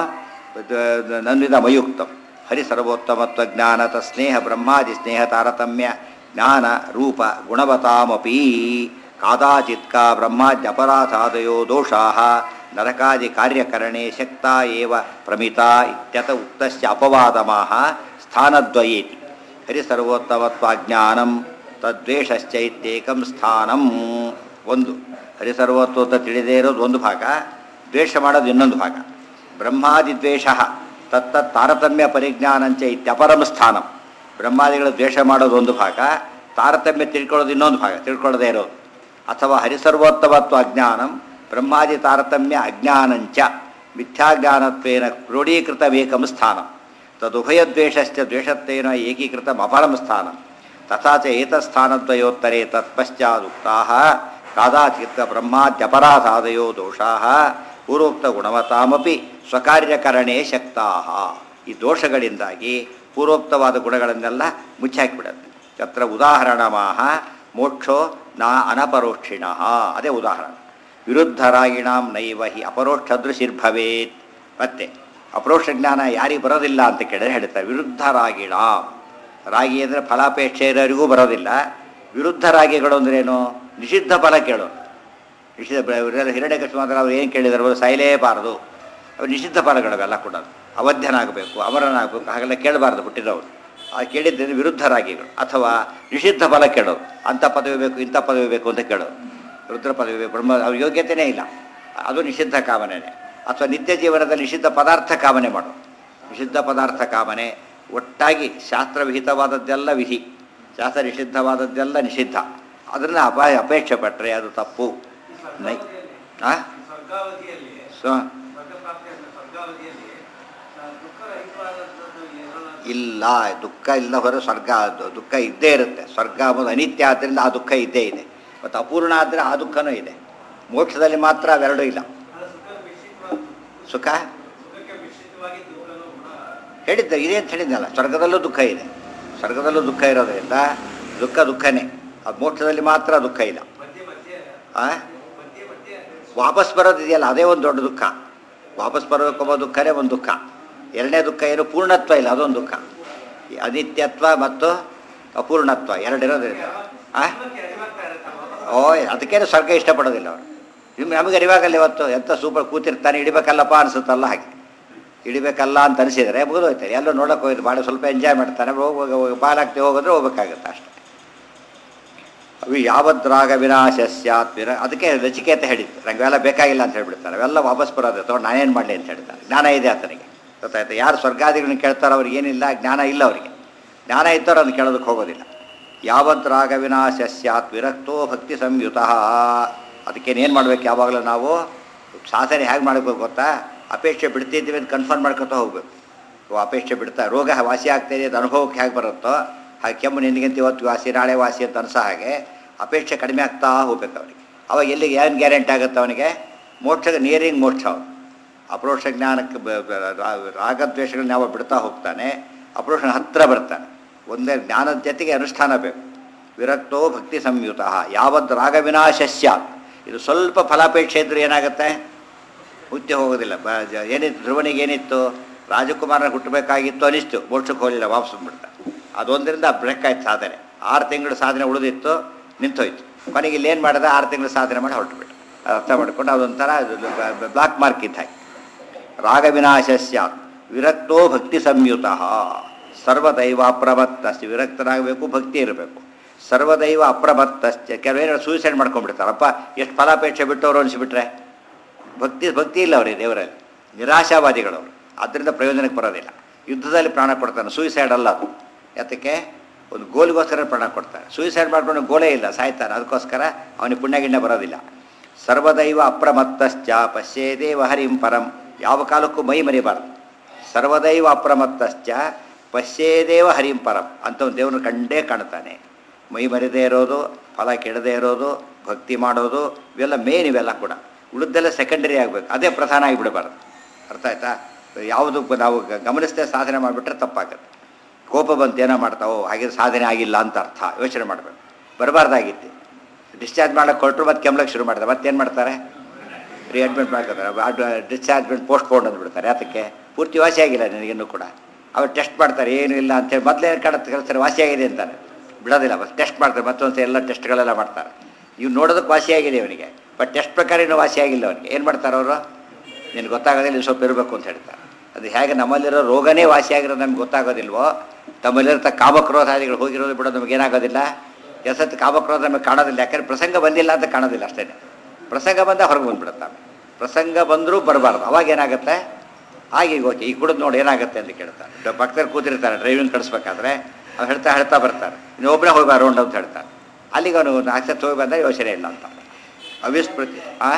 ನನ್ನಿದ ಮಯುಕ್ತಂ ಹರಿ ಸರ್ವೋತ್ತಮತ್ವ ಜ್ಞಾನ ಸ್ನೇಹ ಬ್ರಹ್ಮಾದಿ ಸ್ನೇಹ ತಾರತಮ್ಯ ಜ್ಞಾನ ರೂಪ ಗುಣವತಾಮಪಿ ಕಾದಾಚಿತ್ಕ ಬ್ರಹ್ಮಾದ್ಯಪರಾಧಾದಯೋ ದೋಷಾ ನರಕಾದಿ ಕಾರ್ಯಕರಣೆ ಶಕ್ತ ಏವ ಪ್ರಮಿತ ಇತ್ಯತ ಉಕ್ತಸ್ಯ ಅಪವಾದಮಾಹ ಸ್ಥಾನದ್ವಯೇತಿ ಹರಿ ಸರ್ವೋತ್ತಮತ್ವ ಜ್ಞಾನಂ ತದ್ವೇಷಶ್ಚೈತ್ಯೇಕಂ ಸ್ಥಾನಂ ಒಂದು ಹರಿ ಸರ್ವೋತ್ತೋತ್ತ ತಿಳಿದೇ ಇರೋದು ಒಂದು ಭಾಗ ದ್ವೇಷ ಮಾಡೋದು ಇನ್ನೊಂದು ಭಾಗ ಬ್ರಹ್ಮಾದಿ ದ್ವೇಷ ತತ್ತತ್ ತಾರತಮ್ಯ ಪರಿಜ್ಞಾನಂಚ ಇತ್ಯಪರಂ ಸ್ಥಾನಂ ಬ್ರಹ್ಮಾದಿಗಳ ದ್ವೇಷ ಮಾಡೋದು ಒಂದು ಭಾಗ ತಾರತಮ್ಯ ತಿಳ್ಕೊಳ್ಳೋದು ಇನ್ನೊಂದು ಭಾಗ ತಿಳ್ಕೊಳ್ಳೋದೇ ಇರೋದು ಅಥವಾ ಹರಿಸರ್ವೋತ್ತಮತ್ವ ಅಜ್ಞಾನಂ ಬ್ರಹ್ಮಾದಿ ತಾರತಮ್ಯ ಅಜ್ಞಾನಂಚ ಮಿಥ್ಯಾಜ್ಞಾನತ್ವೇನ ಕ್ರೋಢೀಕೃತವೇಕಂ ಸ್ಥಾನಂ ತದುಭಯದ್ವೇಷಶ್ಚ ದ್ವೇಷತ್ವೇನ ಏಕೀಕೃತಂ ಅಪರಂ ಸ್ಥಾನಂ ತಥಾ ಚ ಏತಸ್ಥಾನದ್ವಯೋತ್ತರೆ ತತ್ಪಶ್ಚಾದುಕ್ತಾಃ ಕಾದಾಚಿತ್ತ ಬ್ರಹ್ಮಾದ್ಯಪರಾಧಾದಯೋ ದೋಷಾಃ ಪೂರ್ವೋಕ್ತ ಗುಣವತಾಮಪಿ ಸ್ವಕಾರ್ಯಕರಣೆ ಶಕ್ತಾಃ ಈ ದೋಷಗಳಿಂದಾಗಿ ಪೂರ್ವೋಕ್ತವಾದ ಗುಣಗಳನ್ನೆಲ್ಲ ಮುಚ್ಚಾಕಿಬಿಡುತ್ತೆ ತತ್ರ ಉದಾಹರಣಮಾಹ ಮೋಕ್ಷೋ ನಾ ಅನಪರೋಕ್ಷಿಣ ಅದೇ ಉದಾಹರಣೆ ವಿರುದ್ಧರಾಗಿಣಾಂ ನೈವ ಹಿ ಅಪರೋಕ್ಷದೃಶಿರ್ಭವೇತ್ ಮತ್ತೆ ಅಪರೋಕ್ಷ ಜ್ಞಾನ ಯಾರಿಗೆ ಬರೋದಿಲ್ಲ ಅಂತ ಕೇಳಿದ್ರೆ ಹೇಳ್ತಾರೆ ವಿರುದ್ಧರಾಗಿಣಾಂ ರಾಗಿ ಅಂದರೆ ಫಲಾಪೇಕ್ಷೆ ಇರೋರಿಗೂ ಬರೋದಿಲ್ಲ ವಿರುದ್ಧ ರಾಗಿಗಳು ಅಂದ್ರೇನು ನಿಷಿದ್ಧ ಫಲ ಕೇಳೋರು ನಿಷಿದ್ಧ ಇವರೆಲ್ಲ ಹಿರಣ್ಯಕೃಷ್ಣ ಮಾತ್ರ ಅವ್ರು ಏನು ಕೇಳಿದ್ರು ಅವರು ಸಾಯಲೇಬಾರದು ಅವ್ರು ನಿಷಿದ್ಧ ಫಲಗಳವೆಲ್ಲ ಕೂಡ ಅವಧ್ಯನಾಗಬೇಕು ಅಮರನಾಗಬೇಕು ಹಾಗೆಲ್ಲ ಕೇಳಬಾರ್ದು ಹುಟ್ಟಿದವರು ಆ ಕೇಳಿದ್ದರೆ ವಿರುದ್ಧ ರಾಗಿಗಳು ಅಥವಾ ನಿಷಿದ್ಧ ಫಲ ಕೇಳೋರು ಅಂಥ ಪದವಿ ಬೇಕು ಇಂಥ ಪದವಿ ಬೇಕು ಅಂತ ಕೇಳೋರು ರುದ್ರ ಪದವಿ ಬೇಕು ಬ್ರಹ್ಮ ಅವ್ರ ಯೋಗ್ಯತೆಯೇ ಇಲ್ಲ ಅದು ನಿಷಿದ್ಧ ಕಾಮನೆನೇ ಅಥವಾ ನಿತ್ಯ ಜೀವನದಲ್ಲಿ ನಿಷಿದ್ಧ ಪದಾರ್ಥ ಕಾಮನೆ ಮಾಡು ನಿಷಿದ್ಧ ಪದಾರ್ಥ ಕಾಮನೆ ಒಟ್ಟಾಗಿ ಶಾಸ್ತ್ರವಿಹಿತವಾದದ್ದೆಲ್ಲ ವಿಧಿ ಶಾಸ್ತ್ರ ನಿಷಿದ್ಧವಾದದ್ದೆಲ್ಲ ನಿಷಿದ್ಧ ಅದನ್ನು ಅಪಾಯ ಅಪೇಕ್ಷೆ ಪಟ್ಟರೆ ಅದು ತಪ್ಪು ನೈ ಆ ಸ್ವರ್ಗಾವಧಿಯಲ್ಲಿ ಸೊ ಸ್ವರ್ಗ ಪ್ರಾಪ್ತಿ ಅಂದ್ರೆ ಸ್ವರ್ಗಾವಧಿಯಲ್ಲಿ ಆ, ದುಃಖರಹಿತವಾದದ್ದು ಏನೋ ಇಲ್ಲ ದುಃಖ ಇಲ್ಲ ಹೊರ ಸ್ವರ್ಗ ಅದು ದುಃಖ ಇದ್ದೇ ಇರುತ್ತೆ ಸ್ವರ್ಗ ಅನ್ನೋದು ಅನಿತ್ಯ ಆದ್ದರಿಂದ ಆ ದುಃಖ ಇದ್ದೇ ಇದೆ ಮತ್ತು ಅಪೂರ್ಣ ಆದರೆ ಆ ದುಃಖನೂ ಇದೆ ಮೋಕ್ಷದಲ್ಲಿ ಮಾತ್ರ ಅವೆರಡೂ ಇಲ್ಲ ಅದು ಸುಖ ಮಿಶ್ರಿತವಾದ ಸುಖ ಸುಖಕ್ಕೆ ಮಿಶ್ರಿತವಾಗಿ ದುಃಖನೂ ಕೂಡ ಹೇಳಿದ್ದೆ ಇದೆ ಅಂತ ಹೇಳಿದ್ನಲ್ಲ ಸ್ವರ್ಗದಲ್ಲೂ ದುಃಖ ಇದೆ ಸ್ವರ್ಗದಲ್ಲೂ ದುಃಖ ಇರೋದ್ರಿಂದ ದುಃಖ ದುಃಖನೇ ಅದು ಮೋಕ್ಷದಲ್ಲಿ ಮಾತ್ರ ದುಃಖ ಇಲ್ಲ ಮಧ್ಯೆ ಮಧ್ಯೆ ಆ ಮಧ್ಯೆ ಮಧ್ಯೆ ವಾಪಸ್ ಬರೋದಿದೆಯಲ್ಲ ಅದೇ ಒಂದು ದೊಡ್ಡ ದುಃಖ ವಾಪಸ್ ಬರಬೇಕೆಂಬ ದುಃಖನೇ ಒಂದು ದುಃಖ ಎರಡನೇ ದುಃಖ ಏನು ಪೂರ್ಣತ್ವ ಇಲ್ಲ ಅದೊಂದು ದುಃಖ ಈ ಅನಿತ್ಯತ್ವ ಮತ್ತು ಅಪೂರ್ಣತ್ವ ಎರಡಿರೋದ್ರಿಂದ ಆ ಜೀವಕ್ಕೆ ಅರಿವಾಗ್ತಾ ಇರುತ್ತೆ ವಾಪಸ್ ಓ ಅದಕ್ಕೇನು ಸ್ವರ್ಗ ಇಷ್ಟಪಡೋದಿಲ್ಲ ಅವರು ನಿಮ್ಗೆ ನಮಗೆ ಅರಿವಾಗಲ್ಲ ಇವತ್ತು ಎಂಥ ಸೂಪರ್ ಕೂತಿರ್ತಾನೆ ಹಿಡಿಬೇಕಲ್ಲಪ್ಪ ಅನಿಸುತ್ತಲ್ಲ ಹಾಗೆ ಹಿಡಿಬೇಕಲ್ಲ ಅಂತ ಅನಿಸಿದರೆ ಮುಗಿದೋಯ್ತಾರೆ ಎಲ್ಲೋ ನೋಡೋಕೆ ಹೋಯ್ತು ಭಾಳ ಸ್ವಲ್ಪ ಎಂಜಾಯ್ ಮಾಡ್ತಾನೆ ಹೋಗಿ ಬಾಲಾಗ್ತಿ ಹೋಗಿದ್ರೆ ಹೋಗ್ಬೇಕಾಗುತ್ತೆ ಅಷ್ಟೆ ಅವು ಯಾವದ್ರಾಗ ವಿನಾಶ ಸ್ಯಾತ್ ವಿರ ಅದಕ್ಕೆ ನಚಿಕೇತ ಹೇಳಿದ್ದು ನಂಗೆ ಇವೆಲ್ಲ ಬೇಕಾಗಿಲ್ಲ ಅಂತ ಹೇಳ್ಬಿಡ್ತಾರೆ ಅವೆಲ್ಲ ವಾಪಸ್ ಬರೋದು ತೊಗೊಂಡು ನಾನೇನು ಮಾಡಲಿ ಅಂತ ಹೇಳ್ತಾರೆ ಜ್ಞಾನ ಇದೆ ಆತನಿಗೆ ಗೊತ್ತಾಯ್ತು ಯಾರು ಸ್ವರ್ಗಾದಿಗಳನ್ನ ಕೇಳ್ತಾರೋ ಅವ್ರಿಗೆ ಏನಿಲ್ಲ ಜ್ಞಾನ ಇಲ್ಲ ಅವರಿಗೆ ಜ್ಞಾನ ಇದ್ದವ್ರು ಅದನ್ನು ಕೇಳೋದಕ್ಕೆ ಹೋಗೋದಿಲ್ಲ ಯಾವದ್ರಾಗ ವಿನಾಶ ಸ್ಯಾತ್ ವಿರಕ್ತೋ ಭಕ್ತಿ ಸಂಯುತ ಅದಕ್ಕೇನೇನು ಮಾಡ್ಬೇಕು ಯಾವಾಗಲೂ ನಾವು ಸಾಧನೆ ಹೇಗೆ ಮಾಡಬೇಕು ಗೊತ್ತಾ ಅಪೇಕ್ಷೆ ಬಿಡ್ತಿದ್ದೀವಿ ಅಂತ ಕನ್ಫರ್ಮ್ ಮಾಡ್ಕೊತಾ ಹೋಗ್ಬೇಕು ಓ ಅಪೇಕ್ಷೆ ಬಿಡ್ತಾ ರೋಗ ವಾಸಿ ಆಗ್ತಾಯಿದೆ ಅದು ಅನುಭವಕ್ಕೆ ಹೇಗೆ ಬರುತ್ತೋ ಹಾಗೆ ಕೆಮ್ಮು ನಿನಗಿಂತ ಇವತ್ತು ವಾಸಿ ನಾಳೆ ವಾಸಿ ಅಂತ ಅನ್ಸೋ ಹಾಗೆ ಅಪೇಕ್ಷೆ ಕಡಿಮೆ ಆಗ್ತಾ ಹೋಗ್ಬೇಕು ಅವನಿಗೆ ಅವಾಗ ಎಲ್ಲಿಗೆ ಏನು ಗ್ಯಾರಂಟಿ ಆಗುತ್ತೆ ಅವನಿಗೆ ಮೋಕ್ಷ ನೀರಿಂಗ್ ಮೋಕ್ಷ ಅವನು ಅಪರೋಕ್ಷ ಜ್ಞಾನಕ್ಕೆ ಬ- ಬ- ರಾ- ರಾಗದ್ವೇಷಗಳನ್ನ ಯಾವ ಬಿಡ್ತಾ ಹೋಗ್ತಾನೆ ಅಪರೋಕ್ಷ ಹತ್ತಿರ ಬರ್ತಾನೆ ಒಂದೇ ಜ್ಞಾನದ ಜೊತೆಗೆ ಅನುಷ್ಠಾನ ಬೇಕು ವಿರಕ್ತೋ ಭಕ್ತಿ ಸಂಯುತ ಯಾವತ್ತು ರಾಗ ವಿನಾಶ ಸ್ಯಾತ್ ಇದು ಸ್ವಲ್ಪ ಫಲಾಪೇಕ್ಷೆ ಇದ್ರೂ ಏನಾಗುತ್ತೆ ಮುತ್ಯ ಹೋಗೋದಿಲ್ಲ ಬ ಜ- ಏನಿತ್ತು ಧ್ರುವನಿಗೆ ಏನಿತ್ತು ರಾಜಕುಮಾರನ ಹುಟ್ಟಬೇಕಾಗಿತ್ತು ಅನಿಸ್ತು ಮೋಕ್ಷಕ್ಕೆ ಹೋಗಲಿಲ್ಲ ವಾಪಸ್ ಬಂದ್ಬಿಡ್ತ ಅದೊಂದರಿಂದ ಬ್ರೇಕ್ ಆಯ್ತು ಸಾಧನೆ ಆರು ತಿಂಗಳು ಸಾಧನೆ ಉಳಿದಿತ್ತು ನಿಂತೋಯ್ತು ಕೊನೆಗೆ ಇಲ್ಲಿ ಏನು ಮಾಡಿದ ಆರು ತಿಂಗಳು ಸಾಧನೆ ಮಾಡಿ ಹೊರಟುಬಿಟ್ಟು ಅದು ಅರ್ಥ ಮಾಡ್ಕೊಂಡು ಅದೊಂಥರ ಬ್ಲಾಕ್ ಮಾರ್ಕ್ ಇದ್ದ ಹಾಗೆ ರಾಗ ವಿನಾಶ ಸ್ಯಾತ್ ವಿರಕ್ತೋ ಭಕ್ತಿ ಸಂಯುತ ಸರ್ವದೈವ ಅಪ್ರಮತ್ತಸ್ತಿ ವಿರಕ್ತನಾಗಬೇಕು ಭಕ್ತಿ ಇರಬೇಕು ಸರ್ವದೈವ ಅಪ್ರಮತ್ತಸ್ತಿ ಕೆಲವೇನು ಸೂಸೈಡ್ ಮಾಡ್ಕೊಂಡ್ಬಿಡ್ತಾರಪ್ಪ ಎಷ್ಟು ಫಲಾಪೇಕ್ಷೆ ಬಿಟ್ಟವರು ಅನಿಸ್ಬಿಟ್ರೆ ಭಕ್ತಿ ಭಕ್ತಿ ಇಲ್ಲ ಅವರಿಗೆ ದೇವರಲ್ಲಿ ನಿರಾಶಾವಾದಿಗಳವರು ಆದ್ದರಿಂದ ಪ್ರಯೋಜನಕ್ಕೆ ಬರೋದಿಲ್ಲ ಯುದ್ಧದಲ್ಲಿ ಪ್ರಾಣ ಕೊಡ್ತಾನೆ ಸೂಯಿಸೈಡ್ ಅಲ್ಲ ಅದು ಯಾತಕ್ಕೆ ಒಂದು ಗೋಲಿಗೋಸ್ಕರ ಪ್ರಾಣ ಕೊಡ್ತಾನೆ ಸೂಯಿಸೈಡ್ ಮಾಡ್ಕೊಂಡು ಗೋಲೇ ಇಲ್ಲ ಸಾಯ್ತಾನೆ ಅದಕ್ಕೋಸ್ಕರ ಅವನಿಗೆ ಪುಣ್ಯಗಿಣ್ಯ ಬರೋದಿಲ್ಲ ಸರ್ವದೈವ ಅಪ್ರಮತ್ತಶ್ಚ ಪಶ್ಯೇದೇವ ಹರಿಂ ಪರಂ ಯಾವ ಕಾಲಕ್ಕೂ ಮೈ ಮರಿಬಾರ್ದು ಸರ್ವದೈವ ಅಪ್ರಮತ್ತಶ್ಚ ಪಶ್ಯೇದೇವ ಹರಿಂ ಪರಂ ಅಂತ ಒಂದು ದೇವರನ್ನು ಕಂಡೇ ಕಾಣ್ತಾನೆ ಮೈ ಮರಿದೇ ಇರೋದು ಫಲ ಕೆಡದೇ ಇರೋದು ಭಕ್ತಿ ಮಾಡೋದು ಇವೆಲ್ಲ ಮೇನ್ ಇವೆಲ್ಲ ಕೂಡ ಉಳಿದೆಲ್ಲ ಸೆಕೆಂಡರಿ ಆಗಬೇಕು ಅದೇ ಪ್ರಧಾನ ಆಗಿಬಿಡಬಾರ್ದು ಅರ್ಥ ಆಯ್ತಾ ಯಾವುದು ನಾವು ಗ- ಗಮನಿಸದೆ ಸಾಧನೆ ಮಾಡಿಬಿಟ್ರೆ ತಪ್ಪಾಗುತ್ತೆ ಕೋಪ ಬಂತು ಏನೋ ಮಾಡ್ತಾವೋ ಹಾಗೆ ಸಾಧನೆ ಆಗಿಲ್ಲ ಅಂತ ಅರ್ಥ ಯೋಚನೆ ಮಾಡಬೇಕು ಬರಬಾರ್ದಾಗಿತ್ತು ಡಿಸ್ಚಾರ್ಜ್ ಮಾಡಕ್ಕೆ ಕೊಟ್ಟರು ಮತ್ತೆ ಕೆಮ್ಲಕ್ಕೆ ಶುರು ಮಾಡ್ತಾರೆ ಮತ್ತೇನು ಮಾಡ್ತಾರೆ ರೀಅಡ್ಮಿಟ್ ಮಾಡ್ತಾರೆ ಡಿಸ್ಚಾರ್ಜ್ಮೆಂಟ್ ಪೋಸ್ಟ್ ಪೋನ್ ಅಂದ್ಬಿಡ್ತಾರೆ ಯಾತಕ್ಕೆ ಪೂರ್ತಿ ವಾಸಿ ಆಗಿಲ್ಲ ನನಗಿನ್ನೂ ಕೂಡ ಅವ್ರು ಟೆಸ್ಟ್ ಮಾಡ್ತಾರೆ ಏನೂ ಇಲ್ಲ ಅಂತೇಳಿ ಮೊದಲೇ ಕಾಣುತ್ತೆ ಕಳಿಸ್ತಾರೆ ವಾಸಿ ಆಗಿದೆ ಅಂತಾರೆ ಬಿಡೋದಿಲ್ಲ ಬಸ್ ಟೆಸ್ಟ್ ಮಾಡ್ತಾರೆ ಮತ್ತೊಂದು ಎಲ್ಲ ಟೆಸ್ಟ್ಗಳೆಲ್ಲ ಮಾಡ್ತಾರೆ ಇವ್ನು ನೋಡೋದಕ್ಕೆ ವಾಸಿಯಾಗಿದೆ ಅವನಿಗೆ ಬಟ್ ಟೆಸ್ಟ್ ಪ್ರಕಾರ ಇನ್ನೂ ವಾಸಿಯಾಗಿಲ್ಲ ಅವನಿಗೆ ಏನು ಮಾಡ್ತಾರೆ ಅವರು ನಿನಗೆ ಗೊತ್ತಾಗೋದಿಲ್ಲ ಇಲ್ಲಿ ಸ್ವಲ್ಪ ಇರಬೇಕು ಅಂತ ಹೇಳ್ತಾರೆ ಅದು ಹೇಗೆ ನಮ್ಮಲ್ಲಿರೋ ರೋಗನೇ ವಾಸಿಯಾಗಿರೋದು ನಮ್ಗೆ ಗೊತ್ತಾಗೋದಿಲ್ವೋ ತಮ್ಮಲ್ಲಿರೋ ಕಾಮಕ್ರೋಧಾದಿಗಳು ಹೋಗಿರೋದು ಬಿಡೋದು ನಮ್ಗೆ ಏನಾಗೋದಿಲ್ಲ ಎಸತ್ತು ಕಾಮಕ್ರೋಧ ನಮಗೆ ಕಾಣೋದಿಲ್ಲ ಯಾಕಂದ್ರೆ ಪ್ರಸಂಗ ಬಂದಿಲ್ಲ ಅಂತ ಕಾಣೋದಿಲ್ಲ ಅಷ್ಟೇ ಪ್ರಸಂಗ ಬಂದ ಹೊರಗೆ ಬಂದ್ಬಿಡುತ್ತೆ ಆಮೇಲೆ. ಪ್ರಸಂಗ ಬಂದರೂ ಬರಬಾರ್ದು ಅವಾಗ ಏನಾಗುತ್ತೆ ಆಗ ಈಗ ಓಕೆ ಈಗ ಕುಡಿದು ನೋಡಿ ಏನಾಗುತ್ತೆ ಅಂತ ಕೇಳ್ತಾರೆ ಡ- ಪಕ್ಕದಲ್ಲಿ ಕೂತಿರ್ತಾರೆ ಡ್ರೈವಿಂಗ್ ಕಳಿಸ್ಬೇಕಾದ್ರೆ ಅವ್ರು ಹೇಳ್ತಾ ಹೇಳ್ತಾ ಬರ್ತಾರೆ ಇನ್ನು ಒಬ್ಬನೇ ಹೋಗಿ ರೌಂಡ್ ಅಂತ ಹೇಳ್ತಾರೆ ಅಲ್ಲಿಗೆ ಅವನು ನಾಲ್ಕು ಸತ್ತು ಹೋಗಿ ಬಂದರೆ ಯೋಚನೆ ಇಲ್ಲ ಅಂತ ಅವಿಸ್ಮೃತಿ ಆ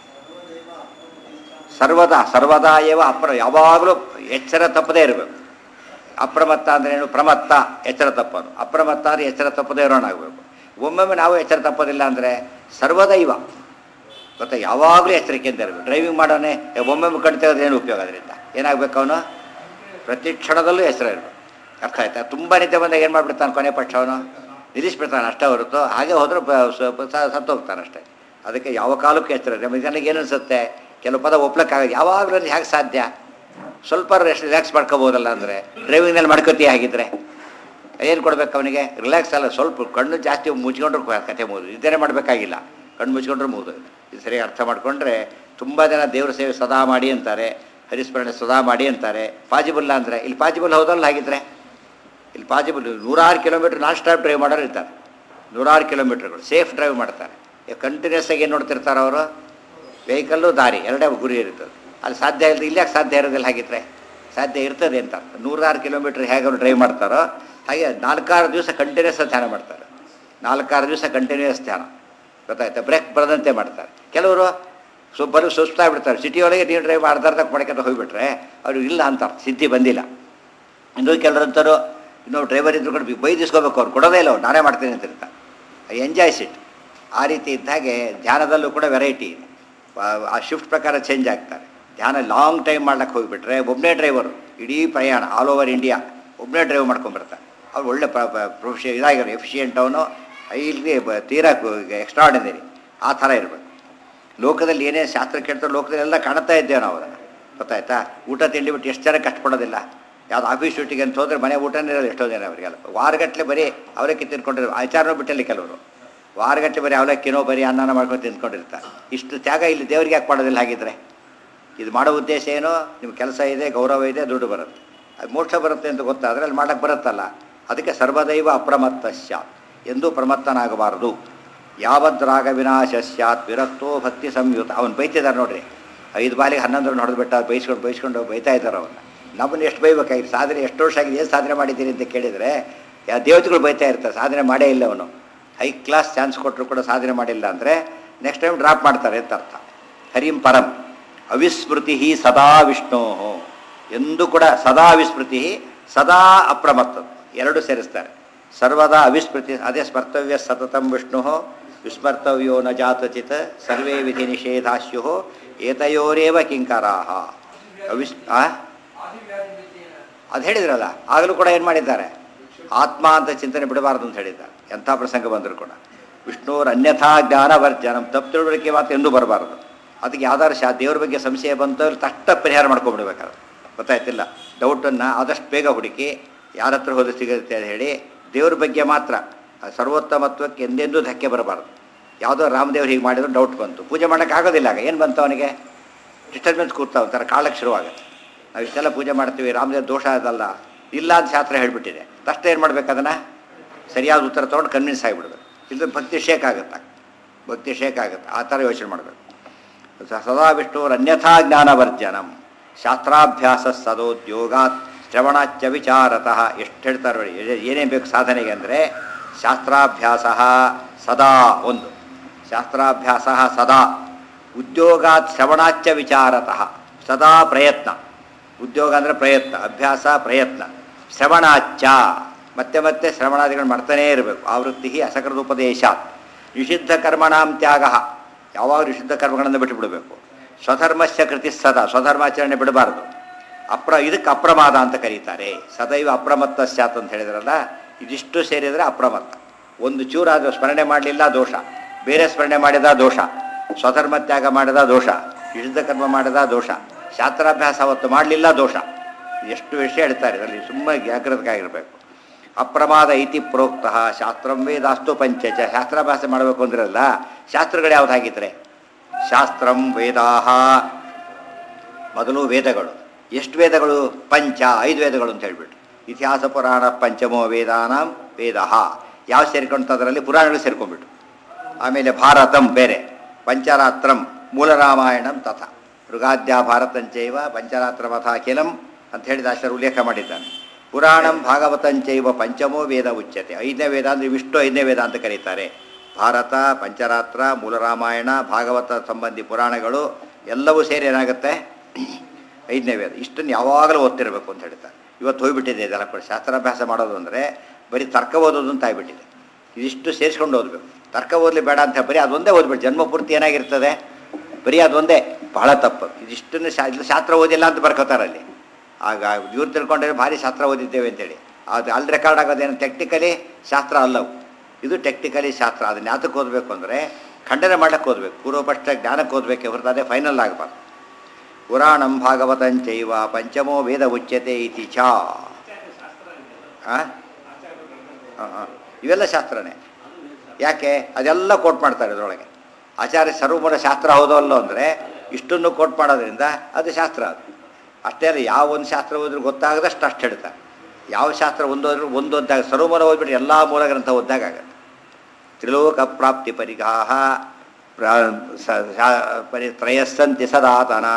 ಸರ್ವದಾ ಸರ್ವದಾ ಏವ ಅಪ್ರ ಯಾವಾಗಲೂ ಎಚ್ಚರ ತಪ್ಪದೇ ಇರಬೇಕು ಅಪ್ರಮತ್ತ ಅಂದ್ರೆ ಏನು ಪ್ರಮತ್ತ ಎಚ್ಚರ ತಪ್ಪೋದು ಅಪ್ರಮತ್ತ ಅಂದರೆ ಎಚ್ಚರ ತಪ್ಪದೇ ಇರೋಣಾಗಬೇಕು ಒಮ್ಮೊಮ್ಮೆ ನಾವು ಎಚ್ಚರ ತಪ್ಪೋದಿಲ್ಲ ಅಂದರೆ ಸರ್ವದೈವ ಗೊತ್ತಾ ಯಾವಾಗಲೂ ಎಚ್ಚರಿಕೆಯಿಂದ ಇರಬೇಕು ಡ್ರೈವಿಂಗ್ ಮಾಡೋನೆ ಏ, ಒಮ್ಮೊಮ್ಮೆ ಕಣ್ ತೆಗೆದ್ರೆ ಏನು ಉಪಯೋಗ ಅದರಿಂದ ಏನಾಗಬೇಕು ಅವನು ಪ್ರತಿ ಕ್ಷಣದಲ್ಲೂ ಹೆಸರು ಇರಬೇಕು ಅರ್ಥ ಆಯ್ತಾ ತುಂಬ ನಿದ್ದೆ ಬಂದಾಗ ಏನು ಮಾಡಿಬಿಡ್ತಾನೆ ಕೊನೆ ಪಕ್ಷ ಅವನು ನಿಲ್ಲಿಸ್ಬಿಡ್ತಾನೆ ಅಷ್ಟೇ ಹೊರತು ಹಾಗೆ ಹೋದ್ರೆ ಸತ್ತು ಹೋಗ್ತಾನೆ ಅಷ್ಟೇ ಅದಕ್ಕೆ ಯಾವ ಕಾಲಕ್ಕೂ ಎಚ್ಚರ ನಮಗೆ ಜನಕ್ಕೆ ಏನು ಅನಿಸುತ್ತೆ ಕೆಲವು ಪದ ಒಪ್ಲಕ್ಕಾಗ ಯಾವಾಗಲೂ ಅಂದ್ರೆ ಹೇಗೆ ಸಾಧ್ಯ ಸ್ವಲ್ಪ ರೆಸ್ಟ್ ರಿಲ್ಯಾಕ್ಸ್ ಮಾಡ್ಕೋಬೋದಲ್ಲ ಅಂದರೆ ಡ್ರೈವಿಂಗ್ನಲ್ಲಿ ಮಾಡ್ಕೋತೀಯ ಹಾಗಿದ್ರೆ ಏನು ಕೊಡ್ಬೇಕು ಅವನಿಗೆ ರಿಲ್ಯಾಕ್ಸ್ ಅಲ್ಲ ಸ್ವಲ್ಪ ಕಣ್ಣು ಜಾಸ್ತಿ ಮುಚ್ಕೊಂಡ್ರು ಕ- ಕಥೆ ಮುಗಿದು ಇದೇನೆ ಮಾಡಬೇಕಾಗಿಲ್ಲ ಕಣ್ಣು ಮುಚ್ಕೊಂಡ್ರೆ ಮುಗಿದು ಇದು ಸರಿ ಅರ್ಥ ಮಾಡಿಕೊಂಡ್ರೆ ತುಂಬ ಜನ ದೇವ್ರ ಸೇವೆ ಸದಾ ಮಾಡಿ ಅಂತಾರೆ ಹರಿಸ್ಮರಣೆ ಸದಾ ಮಾಡಿ ಅಂತಾರೆ ಪಾಜಿಬುಲ್ಲ ಅಂದರೆ ಇಲ್ಲಿ ಪಾಜಿಬುಲ್ ಹೌದಲ್ಲ ಹಾಗಿದ್ರೆ ಇಲ್ಲಿ ಪಾಜಿಬುಲ್ ನೂರಾರು ಕಿಲೋಮೀಟ್ರ್ ನಾನ್ ಸ್ಟಾಪ್ ಡ್ರೈವ್ ಮಾಡೋರು ಇರ್ತಾರೆ ನೂರಾರು ಕಿಲೋಮೀಟ್ರ್ಗಳು ಸೇಫ್ ಡ್ರೈವ್ ಮಾಡ್ತಾರೆ ಕಂಟಿನ್ಯೂಸ್ ಆಗಿ ಏನು ನೋಡ್ತಿರ್ತಾರೆ ಅವರು ವೆಹಿಕಲ್ಲು ದಾರಿ ಎರಡೇ ಗುರಿ ಇರ್ತದೆ ಅಲ್ಲಿ ಸಾಧ್ಯ ಇಲ್ಲ ಇಲ್ಲಿ ಯಾಕೆ ಸಾಧ್ಯ ಇರೋದಿಲ್ಲ ಹಾಗಿದ್ರೆ ಸಾಧ್ಯ ಇರ್ತದೆ ಅಂತ ನೂರಾರು ಕಿಲೋಮೀಟ್ರ್ ಹೇಗೆ ಅವ್ರು ಡ್ರೈವ್ ಮಾಡ್ತಾರೋ ಹಾಗೆ ನಾಲ್ಕಾರು ದಿವಸ ಕಂಟಿನ್ಯೂಸ್ ಧ್ಯಾನ ಮಾಡ್ತಾರೆ ನಾಲ್ಕಾರು ದಿವಸ ಕಂಟಿನ್ಯೂಸ್ ಧ್ಯಾನ ಗೊತ್ತಾಯ್ತಾ ಬ್ರೇಕ್ ಬರದಂತೆ ಮಾಡ್ತಾರೆ ಕೆಲವರು ಸು ಬರೀ ಸುಸ್ತಾಗ್ಬಿಡ್ತಾರೆ ಸಿಟಿಯೊಳಗೆ ನೀವು ಡ್ರೈವ್ ಅರ್ಧ ಅರ್ಧ ಮಾಡ್ಕೊಂಡು ಹೋಗಿಬಿಟ್ರೆ ಅವ್ರಿಗೆ ಇಲ್ಲ ಅಂತಾರೆ ಸಿದ್ಧಿ ಬಂದಿಲ್ಲ ಇನ್ನೂ ಕೆಲವರಂತರು ಇನ್ನೂ ಡ್ರೈವರ್ ಇದ್ರು ಕೂಡ ಬೈದಿಸ್ಕೋಬೇಕು ಅವ್ರು ಕೊಡೋದೇ ಇಲ್ಲ ಅವ್ರು ನಾನೇ ಮಾಡ್ತೀನಿ ಅಂತ ಇರ್ತಾರೆ ಐ ಎಂಜಾಯ್ಸ್ ಇಟ್ ಆ ರೀತಿ ಇದ್ದಾಗೆ ಧ್ಯಾನದಲ್ಲೂ ಕೂಡ ವೆರೈಟಿ ಇದೆ ಆ- ಆ ಶಿಫ್ಟ್ ಪ್ರಕಾರ ಚೇಂಜ್ ಆಗ್ತಾರೆ ಧ್ಯಾನ ಲಾಂಗ್ ಟೈಮ್ ಮಾಡ್ಲಿಕ್ಕೆ ಹೋಗಿಬಿಟ್ರೆ ಒಬ್ಬನೇ ಡ್ರೈವರು ಇಡೀ ಪ್ರಯಾಣ ಆಲ್ ಓವರ್ ಇಂಡಿಯಾ ಒಬ್ಬನೇ ಡ್ರೈವ್ ಮಾಡ್ಕೊಂಡ್ಬರ್ತಾರೆ ಅವ್ರು ಒಳ್ಳೆ ಪ್ರೊಫೆಷನ್ ಇದಾಗಿರೋ ಎಫಿಷಿಯೆಂಟ್ ಅವನು ಇಲ್ಲಿ ಬ- ತೀರಾ ಎಕ್ಸ್ಟ್ರಾರ್ಡಿನರಿ ಆ ಥರ ಇರಬೇಕು ಲೋಕದಲ್ಲಿ ಏನೇ ಶಾಸ್ತ್ರ ಕೇಳ್ತಾರೆ ಲೋಕದಲ್ಲಿ ಎಲ್ಲ ಕಾಣ್ತಾ ಇದ್ದೇವೆ ನಾವು ಅದನ್ನು ಗೊತ್ತಾಯ್ತಾ ಊಟ ತಿಂಡಿ ಬಿಟ್ಟು ಎಷ್ಟು ಜನ ಕಷ್ಟಪಡೋದಿಲ್ಲ ಯಾವ್ದು ಆಫೀಸ್ ಡ್ಯೂಟಿಗೆ ಅಂತ ಹೋದ್ರೆ ಮನೆ ಊಟನೇ ಇರಲ್ಲ ಎಷ್ಟೋ ಜನ ಅವರಿಗೆಲ್ಲ ವಾರಗಟ್ಟಲೆ ಬರೀ ಅವಲಕ್ಕಿ ತಿನ್ಕೊಂಡಿರೋ ಆಚಾರನೂ ಬಿಟ್ಟಲ್ಲಿ ಕೆಲವರು ವಾರಗಟ್ಟಲೆ ಬರೀ ಅವಲಕ್ಕಿನೋ ಬರೀ ಅನ್ನನ ಮಾಡ್ಕೊಂಡು ತಿಂದ್ಕೊಂಡಿರ್ತಾರೆ ಇಷ್ಟು ತ್ಯಾಗ ಇಲ್ಲಿ ದೇವರಿಗೆ ಯಾಕೆ ಮಾಡೋದಿಲ್ಲ ಹಾಗಿದ್ರೆ ಇದು ಮಾಡೋ ಉದ್ದೇಶ ಏನೋ ನಿಮ್ಮ ಕೆಲಸ ಇದೆ ಗೌರವ ಇದೆ ದುಡ್ಡು ಬರುತ್ತೆ ಅದು ಮೋಕ್ಷ ಬರುತ್ತೆ ಅಂತ ಗೊತ್ತಾದರೆ ಅಲ್ಲಿ ಮಾಡಕ್ಕೆ ಬರುತ್ತಲ್ಲ ಅದಕ್ಕೆ ಸರ್ವದೈವ ಅಪ್ರಮತ್ತ ಸ್ಯಾತ್ ಎಂದೂ ಪ್ರಮತ್ತನಾಗಬಾರದು ಯಾವದ್ರಾಗ ವಿನಾಶ ಸ್ಯಾತ್ ವಿರಕ್ತೋ ಭಕ್ತಿ ಸಂಯುತ ಅವನು ಬೈತಿದ್ದಾರೆ ನೋಡ್ರಿ ಐದು ಬಾಲಿಗೆ ಹನ್ನೊಂದರನ್ನು ಹೊಡೆದು ಬಿಟ್ಟ ಬೈಸ್ಕೊಂಡು ಬೈಸ್ಕೊಂಡು ಬೈತಾ ಇದ್ದಾರೆ ಅವನ್ನ ನಮ್ಮನ್ನು ಎಷ್ಟು ಬೈಬೇಕಾಗಿ ಸಾಧನೆ ಎಷ್ಟು ವರ್ಷ ಆಗಿದೆ ಏನು ಸಾಧನೆ ಮಾಡಿದ್ದೀರಿ ಅಂತ ಕೇಳಿದರೆ ಯಾ ದೇವತೆಗಳು ಬೈತಾ ಇರ್ತಾರೆ ಸಾಧನೆ ಮಾಡೇ ಇಲ್ಲ ಅವನು ಹೈ ಕ್ಲಾಸ್ ಚಾನ್ಸ್ ಕೊಟ್ಟರು ಕೂಡ ಸಾಧನೆ ಮಾಡಿಲ್ಲ ಅಂದರೆ ನೆಕ್ಸ್ಟ್ ಟೈಮ್ ಡ್ರಾಪ್ ಮಾಡ್ತಾರೆ ಅಂತ ಅರ್ಥ ಹರಿಂ ಪರಂ ಅವಿಸ್ಮೃತಿ ಸದಾ ವಿಷ್ಣು ಎಂದೂ ಕೂಡ ಸದಾ ವಿಸ್ಮೃತಿ ಸದಾ ಅಪ್ರಮತ್ತ ಎರಡು ಸೇರಿಸ್ತಾರೆ ಸರ್ವದಾ ಅವಿಸ್ಮೃತಿ ಅದೇ ಸ್ಮರ್ತವ್ಯ ಸತತಂ ವಿಷ್ಣು ವಿಸ್ಮರ್ತವ್ಯೋ ನ ಜಾತಚಿತ್ ಸರ್ವೇ ವಿಧಿ ನಿಷೇಧಾಸ್ಯು ಏತಯೋರೇವ ಕಿಂಕರಾಹ ಅವಿಸ್ ಆ ಅದು ಹೇಳಿದ್ರಲ್ಲ ಆಗಲೂ ಕೂಡ ಏನು ಮಾಡಿದ್ದಾರೆ ಆತ್ಮ ಅಂತ ಚಿಂತನೆ ಬಿಡಬಾರ್ದು ಅಂತ ಹೇಳಿದ್ದಾರೆ ಎಂಥ ಪ್ರಸಂಗ ಬಂದರೂ ಕೂಡ ವಿಷ್ಣುವ್ರ ಅನ್ಯಥಾ ಜ್ಞಾನವರ್ಜನಂ ತಪ್ಪು ತಿಳುವಳಿಕೆ ಮಾತು ಎಂದೂ ಬರಬಾರ್ದು ಅದಕ್ಕೆ ಯಾವ್ದಾದ್ರು ಶಾ ದೇವ್ರ ಬಗ್ಗೆ ಸಂಶಯ ಬಂತು ಅಲ್ಲಿ ತಕ್ಷಣ ಪರಿಹಾರ ಮಾಡ್ಕೊಂಡ್ಬಿಡ್ಬೇಕಾದ್ರೆ ಗೊತ್ತಾಯ್ತಿಲ್ಲ ಡೌಟನ್ನು ಆದಷ್ಟು ಬೇಗ ಹುಡುಕಿ ಯಾರ ಹತ್ರ ಹೋದ್ರೆ ಸಿಗುತ್ತೆ ಅಂತ ಹೇಳಿ ದೇವ್ರ ಬಗ್ಗೆ ಮಾತ್ರ ಆ ಸರ್ವೋತ್ತಮತ್ವಕ್ಕೆ ಎಂದೆಂದೂ ಧಕ್ಕೆ ಬರಬಾರ್ದು ಯಾವುದೋ ರಾಮದೇವ್ರು ಹೀಗೆ ಮಾಡಿದ್ರು ಡೌಟ್ ಬಂತು ಪೂಜೆ ಮಾಡೋಕ್ಕೆ ಆಗೋದಿಲ್ಲ ಆಗ ಏನು ಬಂತು ಅವನಿಗೆ ಡಿಸ್ಟರ್ಬೆನ್ಸ್ ಕೂರ್ತಾ ಒಂಥರ ಕಾಳಕ್ಕೆ ಶುರುವಾಗುತ್ತೆ ನಾವು ಇಷ್ಟೆಲ್ಲ ಪೂಜೆ ಮಾಡ್ತೀವಿ ರಾಮದೇವ್ ದೋಷ ಅದಲ್ಲ ಇಲ್ಲ ಅಂತ ಶಾಸ್ತ್ರ ಹೇಳ್ಬಿಟ್ಟಿದೆ ತಕ್ಷಣ ಏನು ಮಾಡ್ಬೇಕು ಅದನ್ನು ಸರಿಯಾದ ಉತ್ತರ ತೊಗೊಂಡು ಕನ್ವಿನ್ಸ್ ಆಗಿಬಿಡ್ಬೇಕು ಇಲ್ಲದ್ರೆ ಭಕ್ತಿ ಶೇಕ್ ಆಗುತ್ತೆ ಭಕ್ತಿ ಶೇಕ್ ಆಗುತ್ತೆ ಆ ಥರ ಯೋಚನೆ ಮಾಡಬೇಕು ಸ- ಸದಾ ವಿಷ್ಣುವ್ರ ಅನ್ಯಥಾ ಜ್ಞಾನವರ್ಜನಂ ಶಾಸ್ತ್ರಾಭ್ಯಾಸ ಸದೋದ್ಯೋಗಾತ್ ಶ್ರವಣಾಚ್ಯ ವಿಚಾರತಃ ಎಷ್ಟು ಹೇಳ್ತಾರೆ ನೋಡಿ ಏ- ಏನೇನು ಬೇಕು ಸಾಧನೆಗೆ ಅಂದರೆ ಶಾಸ್ತ್ರಾಭ್ಯಾಸ ಸದಾ ಒಂದು ಶಾಸ್ತ್ರಾಭ್ಯಾಸ ಸದಾ ಉದ್ಯೋಗಾತ್ ಶ್ರವಣಾಚ್ಯ ವಿಚಾರತಃ ಸದಾ ಪ್ರಯತ್ನ ಉದ್ಯೋಗ ಅಂದರೆ ಪ್ರಯತ್ನ ಅಭ್ಯಾಸ ಪ್ರಯತ್ನ ಶ್ರವಣಾಚ್ಯ ಮತ್ತೆ ಮತ್ತೆ ಶ್ರವಣಾದಿಗಳು ಮಾಡ್ತಾನೇ ಇರಬೇಕು ಆವೃತ್ತಿ ಅಸಕೃತ ಉಪದೇಶಾತ್ ನಿಷಿದ್ಧ ಕರ್ಮಣಾಂ ತ್ಯಾಗ ಯಾವಾಗ ನಿಷಿದ್ಧ ಕರ್ಮಗಳನ್ನು ಬಿಟ್ಟು ಬಿಡಬೇಕು ಸ್ವಧರ್ಮಸ್ಯ ಕೃತಿ ಸದಾ ಸ್ವಧರ್ಮಾಚರಣೆ ಬಿಡಬಾರದು ಅಪ್ರ ಇದಕ್ಕೆ ಅಪ್ರಮಾದ ಅಂತ ಕರೀತಾರೆ ಸದೈವ ಅಪ್ರಮತ್ತ ಸ್ಯಾತ್ ಅಂತ ಹೇಳಿದ್ರಲ್ಲ ಇದಿಷ್ಟು ಸೇರಿದರೆ ಅಪ್ರಮತ್ತ ಒಂದು ಚೂರಾದರೂ ಸ್ಮರಣೆ ಮಾಡಲಿಲ್ಲ ದೋಷ ಬೇರೆ ಸ್ಮರಣೆ ಮಾಡಿದ ದೋಷ ಸ್ವಧರ್ಮ ತ್ಯಾಗ ಮಾಡಿದ ದೋಷ ನಿಷಿದ್ಧ ಕರ್ಮ ಮಾಡಿದ ದೋಷ ಶಾಸ್ತ್ರಾಭ್ಯಾಸ ಅವತ್ತು ಮಾಡಲಿಲ್ಲ ದೋಷ ಎಷ್ಟು ವಿಷಯ ಹೇಳ್ತಾರೆ ಇದರಲ್ಲಿ ಸುಮ್ಮನೆ ಜಾಗೃತಕ್ಕಾಗಿರಬೇಕು ಅಪ್ರಮಾದ ಇತಿ ಪ್ರೋಕ್ತ ಶಾಸ್ತ್ರಂ ವೇದಾಸ್ತು ಪಂಚಚ ಶಾಸ್ತ್ರಾಭ್ಯಾಸ ಮಾಡಬೇಕು ಅಂದ್ರಲ್ಲ ಶಾಸ್ತ್ರಗಳು ಯಾವ್ದು ಹಾಗಿದ್ರೆ ಶಾಸ್ತ್ರಂ ವೇದಾಹ ಮೊದಲು ವೇದಗಳು ಎಷ್ಟು ವೇದಗಳು ಪಂಚ ಐದು ವೇದಗಳು ಅಂತ ಹೇಳ್ಬಿಟ್ಟು ಇತಿಹಾಸ ಪುರಾಣ ಪಂಚಮೋ ವೇದಾನಾಂ ವೇದ ಯಾವ ಸೇರ್ಕೊಂತ ಅದರಲ್ಲಿ ಪುರಾಣಗಳು ಸೇರ್ಕೊಂಡ್ಬಿಟ್ಟು ಆಮೇಲೆ ಭಾರತಂ ಬೇರೆ ಪಂಚರಾತ್ರಂ ಮೂಲರಾಮಾಯಣಂ ತಥ ಮೃಗಾದ್ಯ ಭಾರತಂಚೈವ ಪಂಚರಾತ್ರಮಥ ಅಖಿಲಂ ಅಂತ ಹೇಳಿದ ಅಷ್ಟರ ಉಲ್ಲೇಖ ಮಾಡಿದ್ದಾನೆ ಪುರಾಣಂ ಭಾಗವತಂಚೈವ ಪಂಚಮೋ ವೇದ ಉಚ್ಯತೆ ಐದನೇ ವೇದ ಅಂದರೆ ವಿಷ್ಣು ಐದನೇ ವೇದ ಅಂತ ಕರೀತಾರೆ ಭಾರತ ಪಂಚರಾತ್ರ ಮೂಲರಾಮಾಯಣ ಭಾಗವತ ಸಂಬಂಧಿ ಪುರಾಣಗಳು ಎಲ್ಲವೂ ಸೇರಿ ಏನಾಗುತ್ತೆ ಐದನೇ ವೇದ ಇಷ್ಟನ್ನು ಯಾವಾಗಲೂ ಓದ್ತಿರ್ಬೇಕು ಅಂತ ಹೇಳ್ತಾರೆ ಇವತ್ತು ಹೋಗ್ಬಿಟ್ಟಿದೆ ಇದೆಲ್ಲ ಕೂಡ ಶಾಸ್ತ್ರಾಭ್ಯಾಸ ಮಾಡೋದು ಅಂದರೆ ಬರೀ ತರ್ಕ ಓದೋದು ಅಂತ ಆಗ್ಬಿಟ್ಟಿದೆ ಇದಿಷ್ಟು ಸೇರಿಸ್ಕೊಂಡು ಓದಬೇಕು ತರ್ಕ ಓದಲಿ ಬೇಡ ಅಂತ ಬರೀ ಅದೊಂದೇ ಓದ್ಬಿಟ್ಟು ಜನ್ಮ ಪೂರ್ತಿ ಏನಾಗಿರ್ತದೆ ಬರೀ ಅದೊಂದೇ ಬಹಳ ತಪ್ಪು ಇದಿಷ್ಟನ್ನು ಶಾ ಇದು ಶಾಸ್ತ್ರ ಓದಿಲ್ಲ ಅಂತ ಬರ್ಕೋತಾರೆ ಅಲ್ಲಿ ಆಗ ಇವ್ರು ತಿಳ್ಕೊಂಡ್ರೆ ಭಾರಿ ಶಾಸ್ತ್ರ ಓದಿದ್ದೇವೆ ಅಂತೇಳಿ ಅದು ಅಲ್ಲಿ ರೆಕಾರ್ಡ್ ಆಗೋದೇನು ಟೆಕ್ನಿಕಲಿ ಶಾಸ್ತ್ರ ಅಲ್ಲವು ಇದು ಟೆಕ್ನಿಕಲಿ ಶಾಸ್ತ್ರ ಅದನ್ನ ಯಾತಕ್ಕೆ ಓದಬೇಕು ಅಂದರೆ ಖಂಡನೆ ಮಾಡಕ್ಕೆ ಓದಬೇಕು ಪೂರ್ವಪಕ್ಷ ಜ್ಞಾನಕ್ಕೆ ಓದಬೇಕೆ ಹೊರತು ಅದೇ ಫೈನಲ್ ಆಗಬಾರ್ದು ಪುರಾಣಂ ಭಾಗವತಂಚೈವ ಪಂಚಮೋ ವೇದ ಉಚ್ಯತೆ ಇತಿ ಚ ಆ? ಆ, ಆ. ಇವೆಲ್ಲ ಶಾಸ್ತ್ರನೇ ಯಾಕೆ ಅದೆಲ್ಲ ಕೋಟ್ ಮಾಡ್ತಾರೆ ಇದರೊಳಗೆ ಆಚಾರ್ಯ ಸರ್ವಮೂಲ ಶಾಸ್ತ್ರ ಹೌದೋ ಅಲ್ಲೋ ಅಂದರೆ ಇಷ್ಟನ್ನು ಕೋಟ್ ಮಾಡೋದ್ರಿಂದ ಅದು ಶಾಸ್ತ್ರ ಅದು ಅಷ್ಟೇ ಅಲ್ಲ ಯಾವ ಒಂದು ಶಾಸ್ತ್ರ ಓದಿದ್ರು ಗೊತ್ತಾಗದಷ್ಟು ಅಷ್ಟು ಹೇಳ್ತಾರೆ ಯಾವ ಶಾಸ್ತ್ರ ಒಂದು ಓದಿದ್ರು ಒಂದು ಓದಿದಾಗ ಸರ್ವಮೂಲ ಓದ್ಬಿಟ್ಟು ಎಲ್ಲ ಮೂಲ ಗ್ರಂಥ ಓದಿದಾಗ ಆಗುತ್ತೆ ತ್ರಿಲೋಕ ಪ್ರಾಪ್ತಿ ಪರಿಗಾಹ ಪರಿತ್ರಯಸ್ಸಂತಿ ಸದಾತನಾ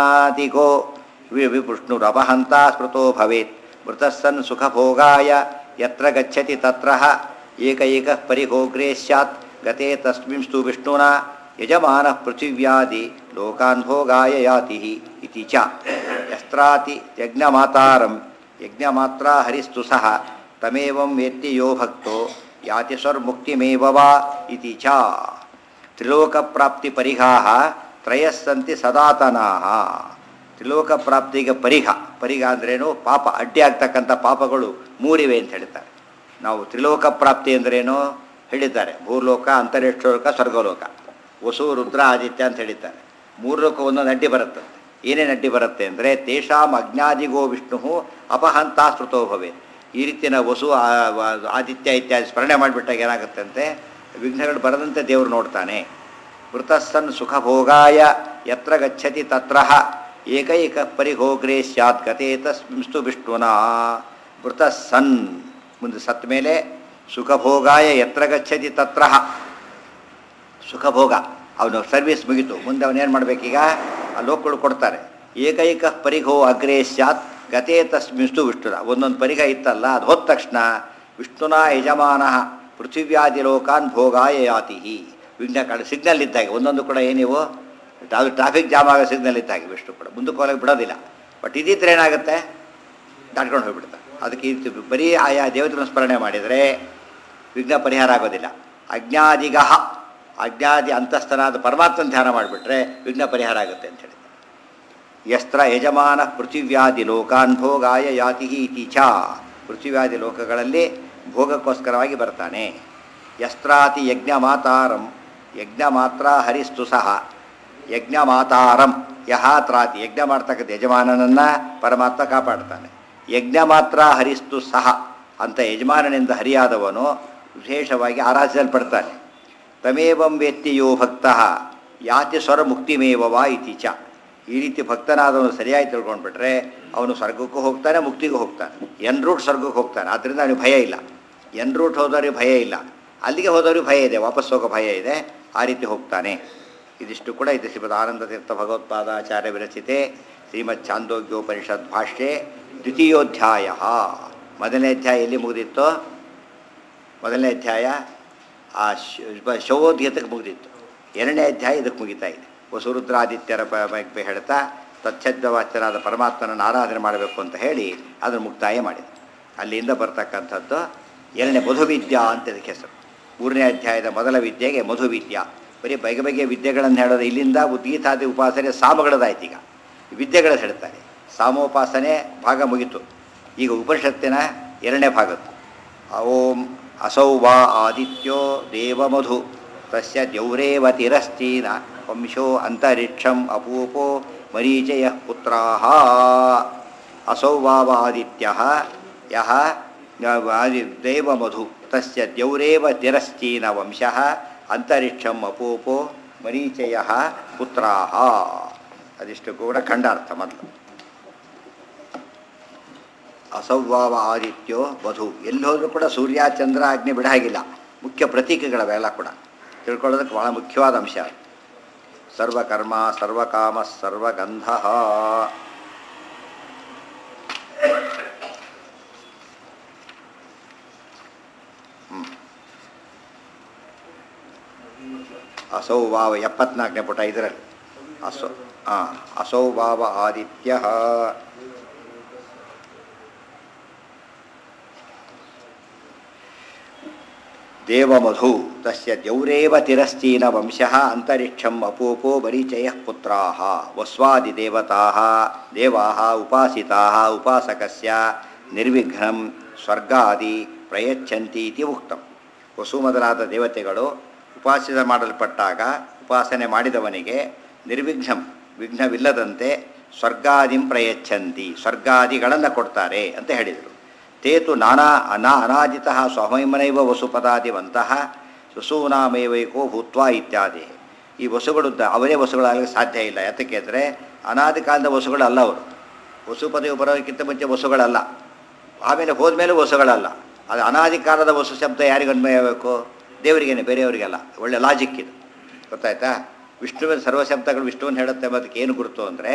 ತೇಷಾಮಜ್ಞಾತಿಗೋ ವಿ ವಿಷ್ಣುರಪಹಂತ ಸ್ಮೃತೋ ಭವೇತ್ ಮೃತಸ್ಸನ್ ಸುಖಭೋಗಾಯ ಯತ್ರ ಗಚ್ಚತಿ ತತ್ರ ಏಕ ಏಕ ಪರಿಗೋಗ್ರೇ ಸ್ಯಾತ್ ಗತೆ ತಸ್ಮಿಂಸ್ತು ವಿಷ್ಣುನ ಯಜಮಾನ ಪೃಥಿವ್ಯಾದಿ ಲೋಕಾನ್ ಭೋಗಾಯ ಯಾತಿ ಇತಿ ಚ ಯಸ್ತ್ರಾತಿ ಯಜ್ಞಮಾತಾರಂ ಯಜ್ಞಮಾತ್ರ ಹರಿಸ್ತು ಸಹ ತಮೇವಂ ವೇತ್ತಿ ಯೋ ಭಕ್ತೋ ಯಾತಿ ಸ್ವರ್ಮುಕ್ತಿಮೇವ ವಾ ಇತಿ ಚ ತ್ರಿಲೋಕಪ್ರಾಪ್ತಿ ಪರಿಘಾಹ ತ್ರಯಸ್ಸಂತಿ ಸದಾತನಾಹ ತ್ರಿಲೋಕ ಪ್ರಾಪ್ತಿಗೆ ಪರಿಘ ಪರಿಘ ಅಂದ್ರೇನು ಪಾಪ ಅಡ್ಡಿ ಆಗ್ತಕ್ಕಂಥ ಪಾಪಗಳು ಮೂರಿವೆ ಅಂತ ಹೇಳ್ತಾರೆ ನಾವು ತ್ರಿಲೋಕ ಪ್ರಾಪ್ತಿ ಅಂದ್ರೇನು ಹೇಳಿದ್ದಾರೆ ಭೂಲೋಕ ಅಂತರಿಕ್ಷಲೋಕ ಸ್ವರ್ಗಲೋಕ ವಸು ರುದ್ರ ಆದಿತ್ಯ ಅಂತ ಹೇಳಿದ್ದಾರೆ ಮೂರು ಲೋಕ ಒಂದೊಂದು ಅಡ್ಡಿ ಬರುತ್ತೆ ಏನೇನು ಅಡ್ಡಿ ಬರುತ್ತೆ ಅಂದರೆ ತೇಷಾಂ ಅಜ್ಞಾದಿಗೋ ವಿಷ್ಣು ಅಪಹಂತ ಶ್ರುತೋ ಭವೆ ಈ ರೀತಿಯ ವಸು ಆ- ಆ- ಆದಿತ್ಯ ಇತ್ಯಾದಿ ಸ್ಮರಣೆ ಮಾಡಿಬಿಟ್ಟಾಗ ಏನಾಗುತ್ತೆ ಅಂತೆ ವಿಘ್ನಗಳು ಬರದಂತೆ ದೇವರು ನೋಡ್ತಾನೆ ವೃತಸ್ಸನ್ ಸುಖಭೋಗಾಯ ಯತ್ರ ಗಚ್ಚತಿ ತತ್ರ ಏಕೈಕ ಪರಿಹೋಗ್ರೇ ಸ್ಯಾತ್ ಗತೆ ತಸ್ಮಿಂಸ್ತು ವಿಷ್ಣುನ ವೃತಸ್ಸನ್ ಮುಂದೆ ಸತ್ತ ಮೇಲೆ ಸುಖಭೋಗಾಯ ಯತ್ರ ಗಚ್ಚತಿ ತತ್ರ ಸುಖಭೋಗ ಅವನು ಸರ್ವಿಸ್ ಮುಗೀತು ಮುಂದೆ ಅವನೇನು ಮಾಡಬೇಕೀಗ ಆ ಲೋಕಗಳು ಕೊಡ್ತಾರೆ ಏಕೈಕ ಪರಿಘೋ ಅಗ್ರೇ ಸ್ಯಾತ್ ಗತೆ ತಸ್ಮಿಂಸ್ತು ವಿಷ್ಣುನ ಒಂದೊಂದು ಪರಿಘ ಇತ್ತಲ್ಲ ಅದು ಹೋದ ತಕ್ಷಣ ವಿಷ್ಣುನ ಯಜಮಾನ ಪೃಥಿವ್ಯಾದಿ ಲೋಕಾನ್ ಭೋಗಾಯ ಯಾತಿ ವಿಘ್ನ ಕಾಡ ಸಿಗ್ನಲ್ ಇದ್ದಾಗೆ ಒಂದೊಂದು ಕೂಡ ಏನಿವು ಅದು ಟ್ರಾಫಿಕ್ ಜಾಮ್ ಆಗೋ ಸಿಗ್ನಲ್ ಇದ್ದಾಗೆ ವಿಷ್ಣು ಕೂಡ ಮುಂದಕ್ಕೆ ಹೋಗಕ್ಕೆ ಬಿಡೋದಿಲ್ಲ ಬಟ್ ಇದಿದ್ರೆ ಏನಾಗುತ್ತೆ ದಾಟ್ಕೊಂಡು ಹೋಗ್ಬಿಡ್ತಾರೆ ಅದಕ್ಕೆ ಈ ರೀತಿ ಬರೀ ಆಯಾ ದೇವತೆಗಳ ಸ್ಮರಣೆ ಮಾಡಿದರೆ ವಿಘ್ನ ಪರಿಹಾರ ಆಗೋದಿಲ್ಲ ಅಜ್ಞಾದಿಗಹ ಅಜ್ಞಾದಿ ಅಂತಸ್ಥನಾದ ಪರಮಾತ್ಮನ ಧ್ಯಾನ ಮಾಡಿಬಿಟ್ರೆ ವಿಘ್ನ ಪರಿಹಾರ ಆಗುತ್ತೆ ಅಂತ ಹೇಳಿ ಯಸ್ತ್ರ ಯಜಮಾನ ಪೃಥಿವ್ಯಾದಿ ಲೋಕಾನ್ ಭೋಗಾಯ ಯಾತಿ ಇತಿ ಚ ಪೃಥಿವ್ಯಾದಿ ಲೋಕಗಳಲ್ಲಿ ಭೋಗಕ್ಕೋಸ್ಕರವಾಗಿ ಬರ್ತಾನೆ ಯಸ್ತ್ರಾತಿ ಯಜ್ಞ ಮಾತಾರಂ ಯಜ್ಞ ಮಾತ್ರ ಹರಿಸ್ತು ಸಹ ಯಜ್ಞ ಮಾತಾರಂ ಯಹ ತ್ರಾತಿ ಯಜ್ಞ ಮಾಡ್ತಕ್ಕಂಥ ಯಜಮಾನನನ್ನು ಪರಮಾತ್ಮ ಕಾಪಾಡ್ತಾನೆ ಯಜ್ಞ ಮಾತ್ರ ಹರಿಸ್ತು ಸಹ ಅಂತ ಯಜಮಾನನಿಂದ ಹರಿಯಾದವನು ವಿಶೇಷವಾಗಿ ಆರಾಧಿಸಲ್ಪಡ್ತಾನೆ ತಮೇವಂ ವೇತ್ತಿ ಯೋ ಭಕ್ತ ಯಾತಿ ಸ್ವರ ಮುಕ್ತಿಮೇವವಾ ಇತಿ ಚ ಈ ರೀತಿ ಭಕ್ತನಾದವನು ಸರಿಯಾಗಿ ತಿಳ್ಕೊಂಡ್ಬಿಟ್ರೆ ಅವನು ಸ್ವರ್ಗಕ್ಕೂ ಹೋಗ್ತಾನೆ ಮುಕ್ತಿಗೂ ಹೋಗ್ತಾನೆ ಎನ್ ರೂಟ್ ಸ್ವರ್ಗಕ್ಕೆ ಹೋಗ್ತಾನೆ ಆದ್ದರಿಂದ ಅವನಿಗೆ ಭಯ ಇಲ್ಲ ಎನ್ ರೂಟ್ ಹೋದವ್ರಿಗೆ ಭಯ ಇಲ್ಲ ಅಲ್ಲಿಗೆ ಹೋದವ್ರಿಗೆ ಭಯ ಇದೆ ವಾಪಸ್ ಹೋಗೋ ಭಯ ಇದೆ ಆ ರೀತಿ ಹೋಗ್ತಾನೆ ಇದಿಷ್ಟು ಕೂಡ ಇದು ಶ್ರೀಮದ್ ಆನಂದ ತೀರ್ಥ ಭಗವತ್ಪಾದಾಚಾರ್ಯ ವಿರಚಿತೆ ಶ್ರೀಮದ್ ಚಾಂದೋಗ್ಯೋಪನಿಷತ್ ಭಾಷ್ಯೆ ದ್ವಿತೀಯೋಧ್ಯಾಯ ಮೊದಲನೇ ಅಧ್ಯಾಯ ಎಲ್ಲಿ ಮುಗಿದಿತ್ತು ಮೊದಲನೇ ಅಧ್ಯಾಯ ಆ ಶ- ಶವೋದ್ಯತಕ್ಕೆ ಮುಗಿದಿತ್ತು ಎರಡನೇ ಅಧ್ಯಾಯ ಇದಕ್ಕೆ ಮುಗಿತಾ ಇದೆ ವಸುರುದ್ರಾದಿತ್ಯರ ಬ- ಬಗ್ಗೆ ಹೇಳ್ತಾ ತಚ್ಛಬ್ದವಾಚ್ಯರಾದ ಪರಮಾತ್ಮನನ್ನು ಆರಾಧನೆ ಮಾಡಬೇಕು ಅಂತ ಹೇಳಿ ಅದನ್ನು ಮುಕ್ತಾಯ ಮಾಡಿದ ಅಲ್ಲಿಂದ ಬರ್ತಕ್ಕಂಥದ್ದು ಎರಡನೇ ಮಧುವಿದ್ಯಾ ಅಂತ ಇದಕ್ಕೆ ಹೆಸರು ಮೂರನೇ ಅಧ್ಯಾಯದ ಮೊದಲ ವಿದ್ಯೆಗೆ ಮಧುವಿದ್ಯಾ ಬರೀ ಬಗೆ ಬಗೆಯ ವಿದ್ಯೆಗಳನ್ನು ಹೇಳೋದು ಇಲ್ಲಿಂದ ಉದ್ಗೀತಾದಿ ಉಪಾಸನೆ ಸಾಮಗಳದಾಯ್ತು ಈಗ ವಿದ್ಯೆಗಳು ಹೇಳ್ತಾರೆ ಸಾಮೋಪಾಸನೆ ಭಾಗ ಮುಗಿತು ಈಗ ಉಪನಿಷತ್ತಿನ ಎರಡನೇ ಭಾಗದ್ದು ಓಂ ಅಸೌ ವಾ ಆದಿತ್ಯೋ ದೇವಮಧು ತಸ್ಯ ದ್ಯೌರೇವ ತಿರಸ್ತೀನ ವಂಶೋ ಅಂತರಿಕ್ಷಂ ಅಪೂಪೋ ಮರೀಚಯ ಪುತ್ರಾಹ ಅಸೌ ವಾವ ಆದಿತ್ಯ ಯಹ ಆದಿ ದೇವಮಧು ತಸ್ಯ ದ್ಯೌರೇವ ತಿರಸ್ತೀನ ವಂಶಃ ಅಂತರಿಕ್ಷಂ ಅಪೂಪೋ ಮರೀಚಯ ಪುತ್ರಾಹ ಅದಿಷ್ಟು ಕೂಡ ಖಂಡಾರ್ಥ ಮೊದಲು ಅಸೌವಾವ ಆದಿತ್ಯೋ ವಧು ಎಲ್ಲಿ ಹೋದರೂ ಕೂಡ ಸೂರ್ಯ ಚಂದ್ರ ಅಗ್ನಿ ಬಿಡ ಹಾಗಿಲ್ಲ ಮುಖ್ಯ ಪ್ರತೀಕಗಳವೆಲ್ಲ ಕೂಡ ತಿಳ್ಕೊಳ್ಳೋದಕ್ಕೆ ಬಹಳ ಮುಖ್ಯವಾದ ಅಂಶ ಅದು. ಸರ್ವಕರ್ಮ ಸರ್ವಕಾಮ ಸರ್ವಗಂಧ ಅಸೌ ವಾವ ಎಪ್ಪತ್ನಾಲ್ಕನೇ ಪುಟ ಇದರಲ್ಲಿ ಅಸೌ ಹಾಂ ಅಸೌ ವಾವ ಆದಿತ್ಯ ದೇವಮಧು ತಸ್ಯ ದ್ಯೌರೇವ ತಿರಸ್ತೀನ ವಂಶಃ ಅಂತರಿಕ್ಷಂ ಅಪೂಪೋ ಬರೀಚಯ ಪುತ್ರಾಹ ವಸ್ವಾದಿದೇವತಾಃ ದೇವಾಃ ಉಪಾಸಿತಾಃ ಉಪಾಸಕಸ್ಯ ನಿರ್ವಿಘ್ನಂ ಸ್ವರ್ಗಾದಿ ಪ್ರಯಚ್ಛಂತಿ ಇತಿ ಉಕ್ತಂ ವಸು ಮೊದಲಾದ ದೇವತೆಗಳು ಉಪಾಸಿತ ಮಾಡಲ್ಪಟ್ಟಾಗ ಉಪಾಸನೆ ಮಾಡಿದವನಿಗೆ ನಿರ್ವಿಘ್ನಂ ವಿಘ್ನವಿಲ್ಲದಂತೆ ಸ್ವರ್ಗಾದಿಂ ಪ್ರಯಚ್ಛಂತಿ ಸ್ವರ್ಗಾದಿಗಳನ್ನು ಕೊಡ್ತಾರೆ ಅಂತ ಹೇಳಿದರು ತೇತು ನಾನಾ ಅನಾ ಅನಾದಿತಃ ಸ್ವಮೈಮನೈವ ವಸುಪದಾದಿವಂತಹ ವಸೂನಾಮೇವೈಕೋ ಭೂತ್ವ ಇತ್ಯಾದಿ ಈ ವಸುಗಳು ದ- ಅವರೇ ವಸುಗಳಾಗಲಿಕ್ಕೆ ಸಾಧ್ಯ ಇಲ್ಲ ಯಾತಕ್ಕೆ ಅಂದರೆ ಅನಾದಿ ಕಾಲದ ವಸುಗಳಲ್ಲ ಅವರು ವಸು ಪದವಿ ಬರೋದಕ್ಕಿಂತ ಮುಂಚೆ ವಸುಗಳಲ್ಲ ಆಮೇಲೆ ಹೋದ್ಮೇಲೆ ವಸುಗಳಲ್ಲ ಅದು ಅನಾದಿ ಕಾಲದ ವಸು ಶಬ್ದ ಯಾರಿಗೆ ಅನ್ವಯಬೇಕು ದೇವರಿಗೇನೆ ಬೇರೆಯವರಿಗೆಲ್ಲ ಒಳ್ಳೆ ಲಾಜಿಕ್ ಇದು ಗೊತ್ತಾಯ್ತಾ ವಿಷ್ಣುವಿನ ಸರ್ವ ಶಬ್ದಗಳು ವಿಷ್ಣುವನ್ನು ಹೇಳುತ್ತೆ ಅದಕ್ಕೆ ಏನು ಗುರುತು ಅಂದರೆ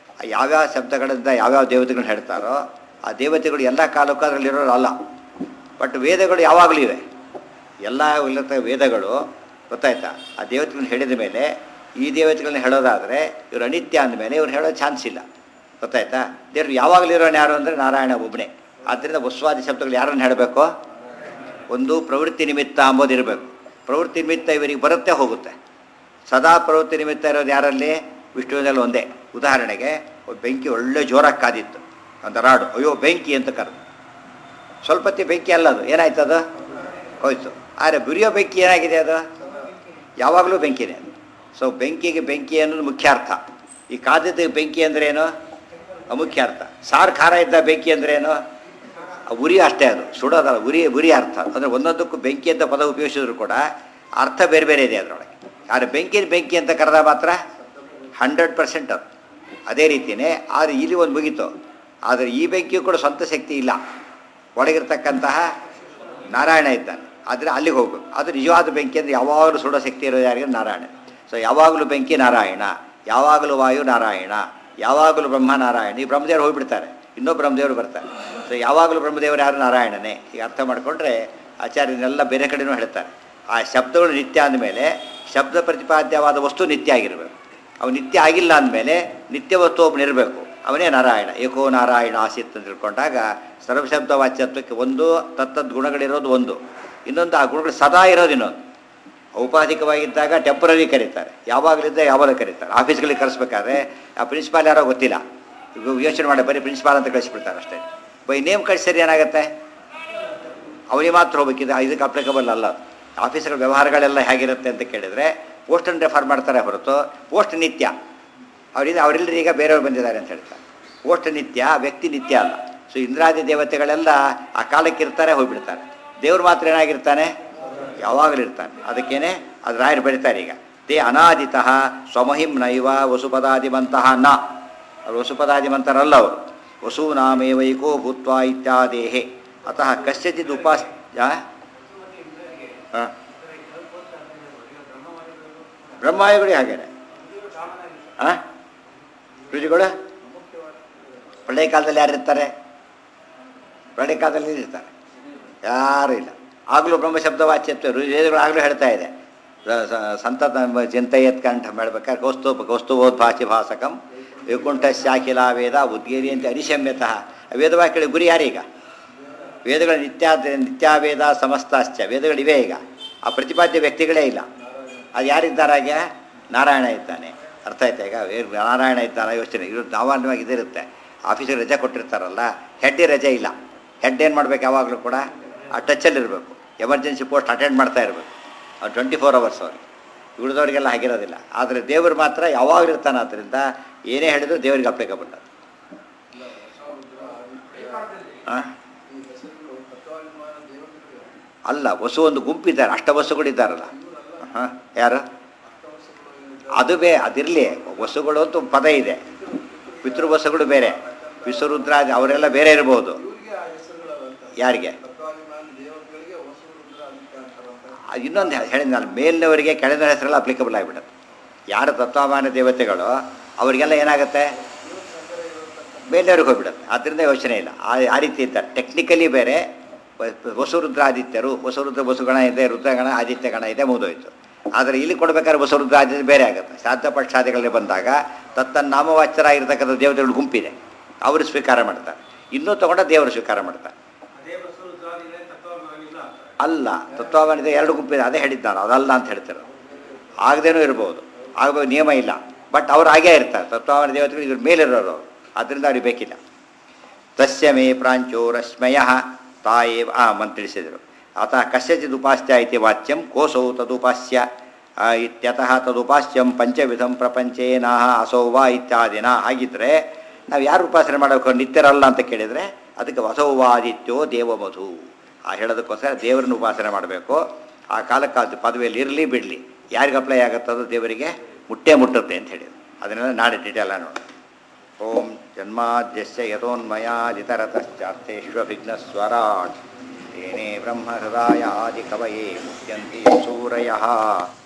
ಯಾವ್ಯಾವ ಶಬ್ದಗಳಿಂದ ಯಾವ್ಯಾವ ದೇವತೆಗಳನ್ನ ಹೇಳ್ತಾರೋ ಆ ದೇವತೆಗಳು ಎಲ್ಲ ಕಾಲಕ್ಕೂ ಅದರಲ್ಲಿರೋರು ಅಲ್ಲ ಬಟ್ ವೇದಗಳು ಯಾವಾಗಲೂ ಇವೆ ಎಲ್ಲ ಇಲ್ಲತ್ತ ವೇದಗಳು ಗೊತ್ತಾಯ್ತಾ ಆ ದೇವತೆಗಳನ್ನ ಹೇಳಿದ ಮೇಲೆ ಈ ದೇವತೆಗಳನ್ನ ಹೇಳೋದಾದರೆ ಇವರು ಅನಿತ್ಯ ಅಂದಮೇಲೆ ಇವ್ರು ಹೇಳೋ ಚಾನ್ಸ್ ಇಲ್ಲ ಗೊತ್ತಾಯ್ತಾ ದೇವ್ರು ಯಾವಾಗಲೂ ಇರೋನು ಯಾರು ಅಂದರೆ ನಾರಾಯಣ ಒಬ್ಬನೇ ಆದ್ದರಿಂದ ವಸ್ವಾದಿ ಶಬ್ದಗಳು ಯಾರನ್ನು ಹೇಳಬೇಕು ಒಂದು ಪ್ರವೃತ್ತಿ ನಿಮಿತ್ತ ಅಂಬೋದು ಇರಬೇಕು ಪ್ರವೃತ್ತಿ ನಿಮಿತ್ತ ಇವರಿಗೆ ಬರುತ್ತೆ ಹೋಗುತ್ತೆ ಸದಾ ಪ್ರವೃತ್ತಿ ನಿಮಿತ್ತ ಇರೋದು ಯಾರಲ್ಲಿ ವಿಷ್ಣುವಿನಲ್ಲಿ ಒಂದೇ ಉದಾಹರಣೆಗೆ ಒಂದು ಬೆಂಕಿ ಒಳ್ಳೆ ಜೋರಾಗಿ ಕಾದಿತ್ತು ಒಂದು ರಾಡು ಅಯ್ಯೋ ಬೆಂಕಿ ಅಂತ ಕರೆದು ಸ್ವಲ್ಪ ಹೊತ್ತಿಗೆ ಬೆಂಕಿ ಅಲ್ಲ ಅದು ಏನಾಯ್ತು ಅದು ಹೋಯ್ತು ಆದರೆ ಬಿರಿಯೋ ಬೆಂಕಿ ಏನಾಗಿದೆ ಅದು ಯಾವಾಗಲೂ ಬೆಂಕಿನೇ ಅದು ಸೊ ಬೆಂಕಿಗೆ ಬೆಂಕಿ ಅನ್ನೋದು ಮುಖ್ಯ ಅರ್ಥ ಈ ಕಾದಿದ್ದ ಬೆಂಕಿ ಅಂದ್ರೆ ಏನು ಅಮುಖ್ಯ ಅರ್ಥ ಸಾರು ಖಾರ ಇದ್ದ ಬೆಂಕಿ ಅಂದ್ರೆ ಏನು ಆ ಉರಿ ಅಷ್ಟೇ ಅದು ಸುಡೋದಲ್ಲ ಉರಿ ಉರಿ ಅರ್ಥ ಅಂದರೆ ಒಂದೊಂದಕ್ಕೂ ಬೆಂಕಿ ಅಂತ ಪದ ಉಪಯೋಗಿಸಿದ್ರು ಕೂಡ ಅರ್ಥ ಬೇರೆ ಬೇರೆ ಇದೆ ಅದರೊಳಗೆ ಆದರೆ ಬೆಂಕಿ ಬೆಂಕಿ ಅಂತ ಕರೆದ ಮಾತ್ರ ಹಂಡ್ರೆಡ್ ಪರ್ಸೆಂಟ್ ಅದು ಅದೇ ರೀತಿಯೇ ಆದರೆ ಇಲ್ಲಿ ಒಂದು ಮುಗೀತು ಆದರೆ ಈ ಬೆಂಕಿಯೂ ಕೂಡ ಸ್ವಂತ ಶಕ್ತಿ ಇಲ್ಲ ಒಳಗಿರ್ತಕ್ಕಂತಹ ನಾರಾಯಣ ಇದ್ದಾನೆ ಆದರೆ ಅಲ್ಲಿಗೆ ಹೋಗ್ಬೇಕು ಅದು ನಿಜವಾದ ಬೆಂಕಿ ಅಂದರೆ ಯಾವಾಗಲೂ ಸುಡೋ ಶಕ್ತಿ ಇರೋದು ಯಾರಿಗೆ ನಾರಾಯಣ ಸೊ ಯಾವಾಗಲೂ ಬೆಂಕಿ ನಾರಾಯಣ ಯಾವಾಗಲೂ ವಾಯು ನಾರಾಯಣ ಯಾವಾಗಲೂ ಬ್ರಹ್ಮ ನಾರಾಯಣ ಈ ಬ್ರಹ್ಮದೇವರು ಹೋಗ್ಬಿಡ್ತಾರೆ ಇನ್ನೊಬ್ಬ ಬ್ರಹ್ಮದೇವರು ಬರ್ತಾರೆ ಸೊ ಯಾವಾಗಲೂ ಬ್ರಹ್ಮದೇವರು ಯಾರು ನಾರಾಯಣನೇ ಈಗ ಅರ್ಥ ಮಾಡಿಕೊಂಡ್ರೆ ಆಚಾರ್ಯನೆಲ್ಲ ಬೇರೆ ಕಡೆನೂ ಹೇಳ್ತಾರೆ ಆ ಶಬ್ದಗಳು ನಿತ್ಯ ಅಂದಮೇಲೆ ಶಬ್ದ ಪ್ರತಿಪಾದ್ಯವಾದ ವಸ್ತು ನಿತ್ಯ ಆಗಿರಬೇಕು ಅವು ನಿತ್ಯ ಆಗಿಲ್ಲ ಅಂದಮೇಲೆ ನಿತ್ಯ ವಸ್ತು ಒಬ್ಬನಿರಬೇಕು ಅವನೇ ನಾರಾಯಣ ಏಕೋ ನಾರಾಯಣ ಆಸಿತ್ ಅಂತ ತಿಳ್ಕೊಂಡಾಗ ಸರ್ವಶಬ್ದ ವಾಚ್ಯತ್ವಕ್ಕೆ ಒಂದು ತತ್ತದ್ ಗುಣಗಳಿರೋದು ಒಂದು ಇನ್ನೊಂದು ಆ ಗುಣಗಳು ಸದಾ ಇರೋದು ಇನ್ನೊಂದು ಔಪಾಧಿಕವಾಗಿದ್ದಾಗ ಟೆಂಪರರಿ ಕರೀತಾರೆ ಯಾವಾಗಲಿದ್ದ ಯಾವಾಗ ಕರೀತಾರೆ ಆಫೀಸ್ಗಳಿಗೆ ಕರೆಸ್ಬೇಕಾದ್ರೆ ಆ ಪ್ರಿನ್ಸಿಪಾಲ್ ಯಾರೋ ಗೊತ್ತಿಲ್ಲ ಈಗ ಯೋಚನೆ ಮಾಡಿ ಬರೀ ಪ್ರಿನ್ಸಿಪಾಲ್ ಅಂತ ಕಳಿಸ್ಬಿಡ್ತಾರೆ ಅಷ್ಟೇ ಬೈ ನೇಮ್ ಕಳಿಸಿದ್ರೆ ಏನಾಗುತ್ತೆ ಅವನಿಗೆ ಮಾತ್ರ ಹೋಗ್ಬೇಕಿದೆ ಇದಕ್ಕೆ ಅಪ್ಲಿಕಬಲ್ ಅಲ್ಲ ಆಫೀಸರ್ ವ್ಯವಹಾರಗಳೆಲ್ಲ ಹೇಗಿರುತ್ತೆ ಅಂತ ಕೇಳಿದರೆ ಪೋಸ್ಟನ್ನು ರೆಫರ್ ಮಾಡ್ತಾರೆ ಹೊರತು ಪೋಸ್ಟ್ ನಿತ್ಯ ಅವರಿಂದ ಅವರೆಲ್ಲರೂ ಈಗ ಬೇರೆಯವ್ರು ಬಂದಿದ್ದಾರೆ ಅಂತ ಹೇಳ್ತಾರೆ ಪೋಸ್ಟ್ ನಿತ್ಯ ವ್ಯಕ್ತಿ ನಿತ್ಯ ಅಲ್ಲ ಸೊ ಇಂದ್ರಾದಿ ದೇವತೆಗಳೆಲ್ಲ ಆ ಕಾಲಕ್ಕೆ ಇರ್ತಾರೆ ಹೋಗ್ಬಿಡ್ತಾರೆ ದೇವ್ರು ಮಾತ್ರ ಏನಾಗಿರ್ತಾನೆ ಯಾವಾಗಲೂ ಇರ್ತಾನೆ ಅದಕ್ಕೇನೆ ಅದು ರಾಯರು ಬರೀತಾರೆ ಈಗ ತೇ ಅನಾದಿತಃ ಸ್ವಮಹಿಂ ನೈವ ವಸುಪದಾದಿಮಂತಹ ನ ಅವರು ವಸುಪದಾದಿಮಂತರಲ್ಲ ಅವರು ವಸೂನಾಮೇವೈಕೋ ಭೂತ್ವ ಇತ್ಯಾದೇಹೆ ಅತಃ ಕಸ್ಯಚಿದ್ ಉಪಾಸ್ ಹಾಂ ಬ್ರಹ್ಮಾಯುಗಳು ಹಾಗೇನೆ ಹಾಂ ರುಚಿಗಳು ಒಳ್ಳೆಯ ಕಾಲದಲ್ಲಿ ಯಾರು ಇರ್ತಾರೆ ಒಳ್ಳೆಯ ಕಾಲದಲ್ಲಿ ಇರ್ತಾರೆ ಯಾರೂ ಇಲ್ಲ ಆಗಲೂ ಬ್ರಹ್ಮಶಬ್ದ ವಾಚ್ಯತ್ವ ವೇದಗಳು ಆಗಲೂ ಹೇಳ್ತಾ ಇದೆ ಸ- ಸ- ಸಂತತ ಚಿಂತೆಯತ್ ಕಂಠ ಮಾಡ್ಬೇಕಾದ್ರೆ ಕೌಸ್ತುಭ ಕೌಸ್ತುಭೋದ್ಭಾಷಿ ಭಾಸಕಂ ವೈಕುಂಠ ಶಾಖಿಲ ವೇದ ಉದ್ಗೀರಿ ಅಂತ ಅರಿಶಮ್ಯತಃ ವೇದವಾಕ್ಯಗಳ ಗುರಿ ಯಾರೀಗ ವೇದಗಳ ನಿತ್ಯ ನಿತ್ಯಾವೇದ ಸಮಸ್ತಾಶ್ಚ ವೇದಗಳಿವೆ ಈಗ ಆ ಪ್ರತಿಪಾದ್ಯ ವ್ಯಕ್ತಿಗಳೇ ಇಲ್ಲ ಅದು ಯಾರಿದ್ದಾರಾಗೆ ನಾರಾಯಣ ಇದ್ದಾನೆ ಅರ್ಥ ಆಯ್ತಾ ಈಗ ವೇ- ನಾರಾಯಣ ಇದ್ದಾನೆ ಯೋಚನೆ ಇದು ಸಾಮಾನ್ಯವಾಗಿ ಇದಿರುತ್ತೆ ಆಫೀಸಿಗೆ ರಜೆ ಕೊಟ್ಟಿರ್ತಾರಲ್ಲ ಹೆಡ್ಡಿ ರಜೆ ಇಲ್ಲ ಹೆಡ್ ಏನು ಮಾಡ್ಬೇಕು ಯಾವಾಗಲೂ ಕೂಡ ಆ ಟಚ್ಚಲ್ಲಿ ಇರಬೇಕು ಎಮರ್ಜೆನ್ಸಿ ಪೋಸ್ಟ್ ಅಟೆಂಡ್ ಮಾಡ್ತಾ ಇರಬೇಕು ಅವ್ರು ಟ್ವೆಂಟಿ ಫೋರ್ ಅವರ್ಸ್ ಅವ್ರಿಗೆ ಉಳಿದವರಿಗೆಲ್ಲ ಹಾಗಿರೋದಿಲ್ಲ ಆದರೆ ದೇವರು ಮಾತ್ರ ಯಾವಾಗಲೂ ಇರ್ತಾನೆ ಆದ್ದರಿಂದ ಏನೇ ಹೇಳಿದ್ರು ದೇವರಿಗೆ ಅಪ್ಲಿಕಬಲ್ ಅದು ಹಾಂ ಅಲ್ಲ ವಸು ಒಂದು ಗುಂಪಿದ್ದಾರೆ ಅಷ್ಟ ವಸುಗಳಿದ್ದಾರಲ್ಲ ಹಾಂ ಯಾರು ಅದು ಬೇ ಅದಿರಲಿ ವಸುಗಳು ಅಂತ ಒಂದು ಪದ ಇದೆ ಪಿತೃವಸುಗಳು ಬೇರೆ ವಿಶ್ವರುದ್ರಾಜ ಅವರೆಲ್ಲ ಬೇರೆ ಇರಬಹುದು ಯಾರಿಗೆ ಆ, ಇನ್ನೊಂದು ಹೇಳಿದ್ನಲ್ಲ ಮೇಲಿನವರಿಗೆ ಕೆಳಗಿನ ಹೆಸರೆಲ್ಲ ಅಪ್ಲಿಕಬಲ್ ಆಗಿಬಿಡುತ್ತೆ ಯಾರು ತತ್ವಮಾನ ದೇವತೆಗಳು ಅವರಿಗೆಲ್ಲ ಏನಾಗುತ್ತೆ ಮೇಲಿನವ್ರಿಗೆ ಹೋಗ್ಬಿಡುತ್ತೆ ಅದರಿಂದ ಯೋಚನೆ ಇಲ್ಲ ಆ ಆ ರೀತಿ ಇದ್ದಾರೆ ಟೆಕ್ನಿಕಲಿ ಬೇರೆ ವ- ವಸುರುದ್ರಾದಿತ್ಯರು ವಸುರುದ್ರ ವಸುಗಣ ಇದೆ ರುದ್ರಗಣ ಆದಿತ್ಯಗಣ ಇದೆ ಮುಗಿದೋಯ್ತು ಆದರೆ ಇಲ್ಲಿ ಕೊಡ್ಬೇಕಾದ್ರೆ ವಸುರುದ್ರ ಆದಿತ್ಯ ಬೇರೆ ಆಗುತ್ತೆ ಶ್ರಾದ್ದ ಪಕ್ಷಾದಿಗಳಲ್ಲಿ ಬಂದಾಗ ತತ್ತನ್ನ ನಾಮವಾಚ್ಯರಾಗಿರ್ತಕ್ಕಂಥ ದೇವತೆಗಳು ಗುಂಪಿದೆ ಅವರು ಸ್ವೀಕಾರ ಮಾಡ್ತಾರೆ ಇನ್ನೂ ತಗೊಂಡ ದೇವರು ಸ್ವೀಕಾರ ಮಾಡ್ತಾರೆ ಅದೇ ವಸ್ತು ರುದ್ರಾದಿಗಳೇ ತತ್ವವಾಗಿಲ್ಲ ಅಲ್ಲ ತತ್ವವಾನಿದೆ ಎರಡು ಗುಂಪಿದೆ ಅದೇ ಹೇಳಿದ್ದು ನಾನು ಅದಲ್ಲ ಅಂತ ಹೇಳ್ತಿರೋದು ಆಗದೇನೂ ಇರ್ಬೋದು ಆಗಬೇಕು ನಿಯಮ ಇಲ್ಲ ಬಟ್ ಅವ್ರು ಹಾಗೇ ಇರ್ತಾರೆ ತತ್ವವಾನ ದೇವತೆಗಳು ಇದ್ರ ಮೇಲಿರೋರು ಅವ್ರು ಅದರಿಂದ ಅವ್ರಿಗೆ ಬೇಕಿಲ್ಲ ತಸ್ಯ ಮೇ ಪ್ರಾಂಚೋ ರಶ್ಮಯ ತಾಯೇವ ಆ ಮಂತ್ ತಿಳಿಸಿದರು ಅತಃ ಕಸ್ಯಚಿದ್ ಉಪಾಸ್ಯ ಇತಿ ವಾಚ್ಯಂ ಕೋಸೌ ತದುಪಾಸ್ಯ ಆ, ಇತ್ಯತಃ ತದುಪಾಸ್ಯಂ ಪಂಚವಿಧಂ ಪ್ರಪಂಚೇನಾಹ ಅಸೌ ವಾ ಇತ್ಯಾದಿನ ಹಾಗಿದ್ರೆ ನಾವು ಯಾರು ಉಪಾಸನೆ ಮಾಡಬೇಕು ನಿತ್ಯರಲ್ಲ ಅಂತ ಕೇಳಿದರೆ ಅದಕ್ಕೆ ವಸೌವಾದಿತ್ಯೋ ದೇವಮಧು ಆ ಹೇಳೋದಕ್ಕೋಸ್ಕರ ದೇವರನ್ನು ಉಪಾಸನೆ ಮಾಡಬೇಕು ಆ ಕಾಲಕ್ಕೆ ಅದು ಪದವಿಯಲ್ಲಿ ಇರಲಿ ಬಿಡಲಿ ಯಾರಿಗೆ ಅಪ್ಲೈ ಆಗುತ್ತದೋ ದೇವರಿಗೆ ಮುಟ್ಟೇ ಮುಟ್ಟುತ್ತೆ ಅಂತ ಹೇಳಿದ್ರು ಅದನ್ನೆಲ್ಲ ನಾಳೆ ಡೀಟೇಲ ನೋಡೋಣ ಓಂ ಜನ್ಮಾದ್ಯಸ್ಯ ಯಥೋನ್ಮಯಾದಿತರತಶ್ಚಾರ್ಥೇಷ್ವಭಿಘ್ನಸ್ವರಾಟ್ ಏನೇ ಬ್ರಹ್ಮಹೃದಾಯ ಆದಿಕವಯೇ ಮುಚ್ಯಂತಿ ಸೂರಯಃ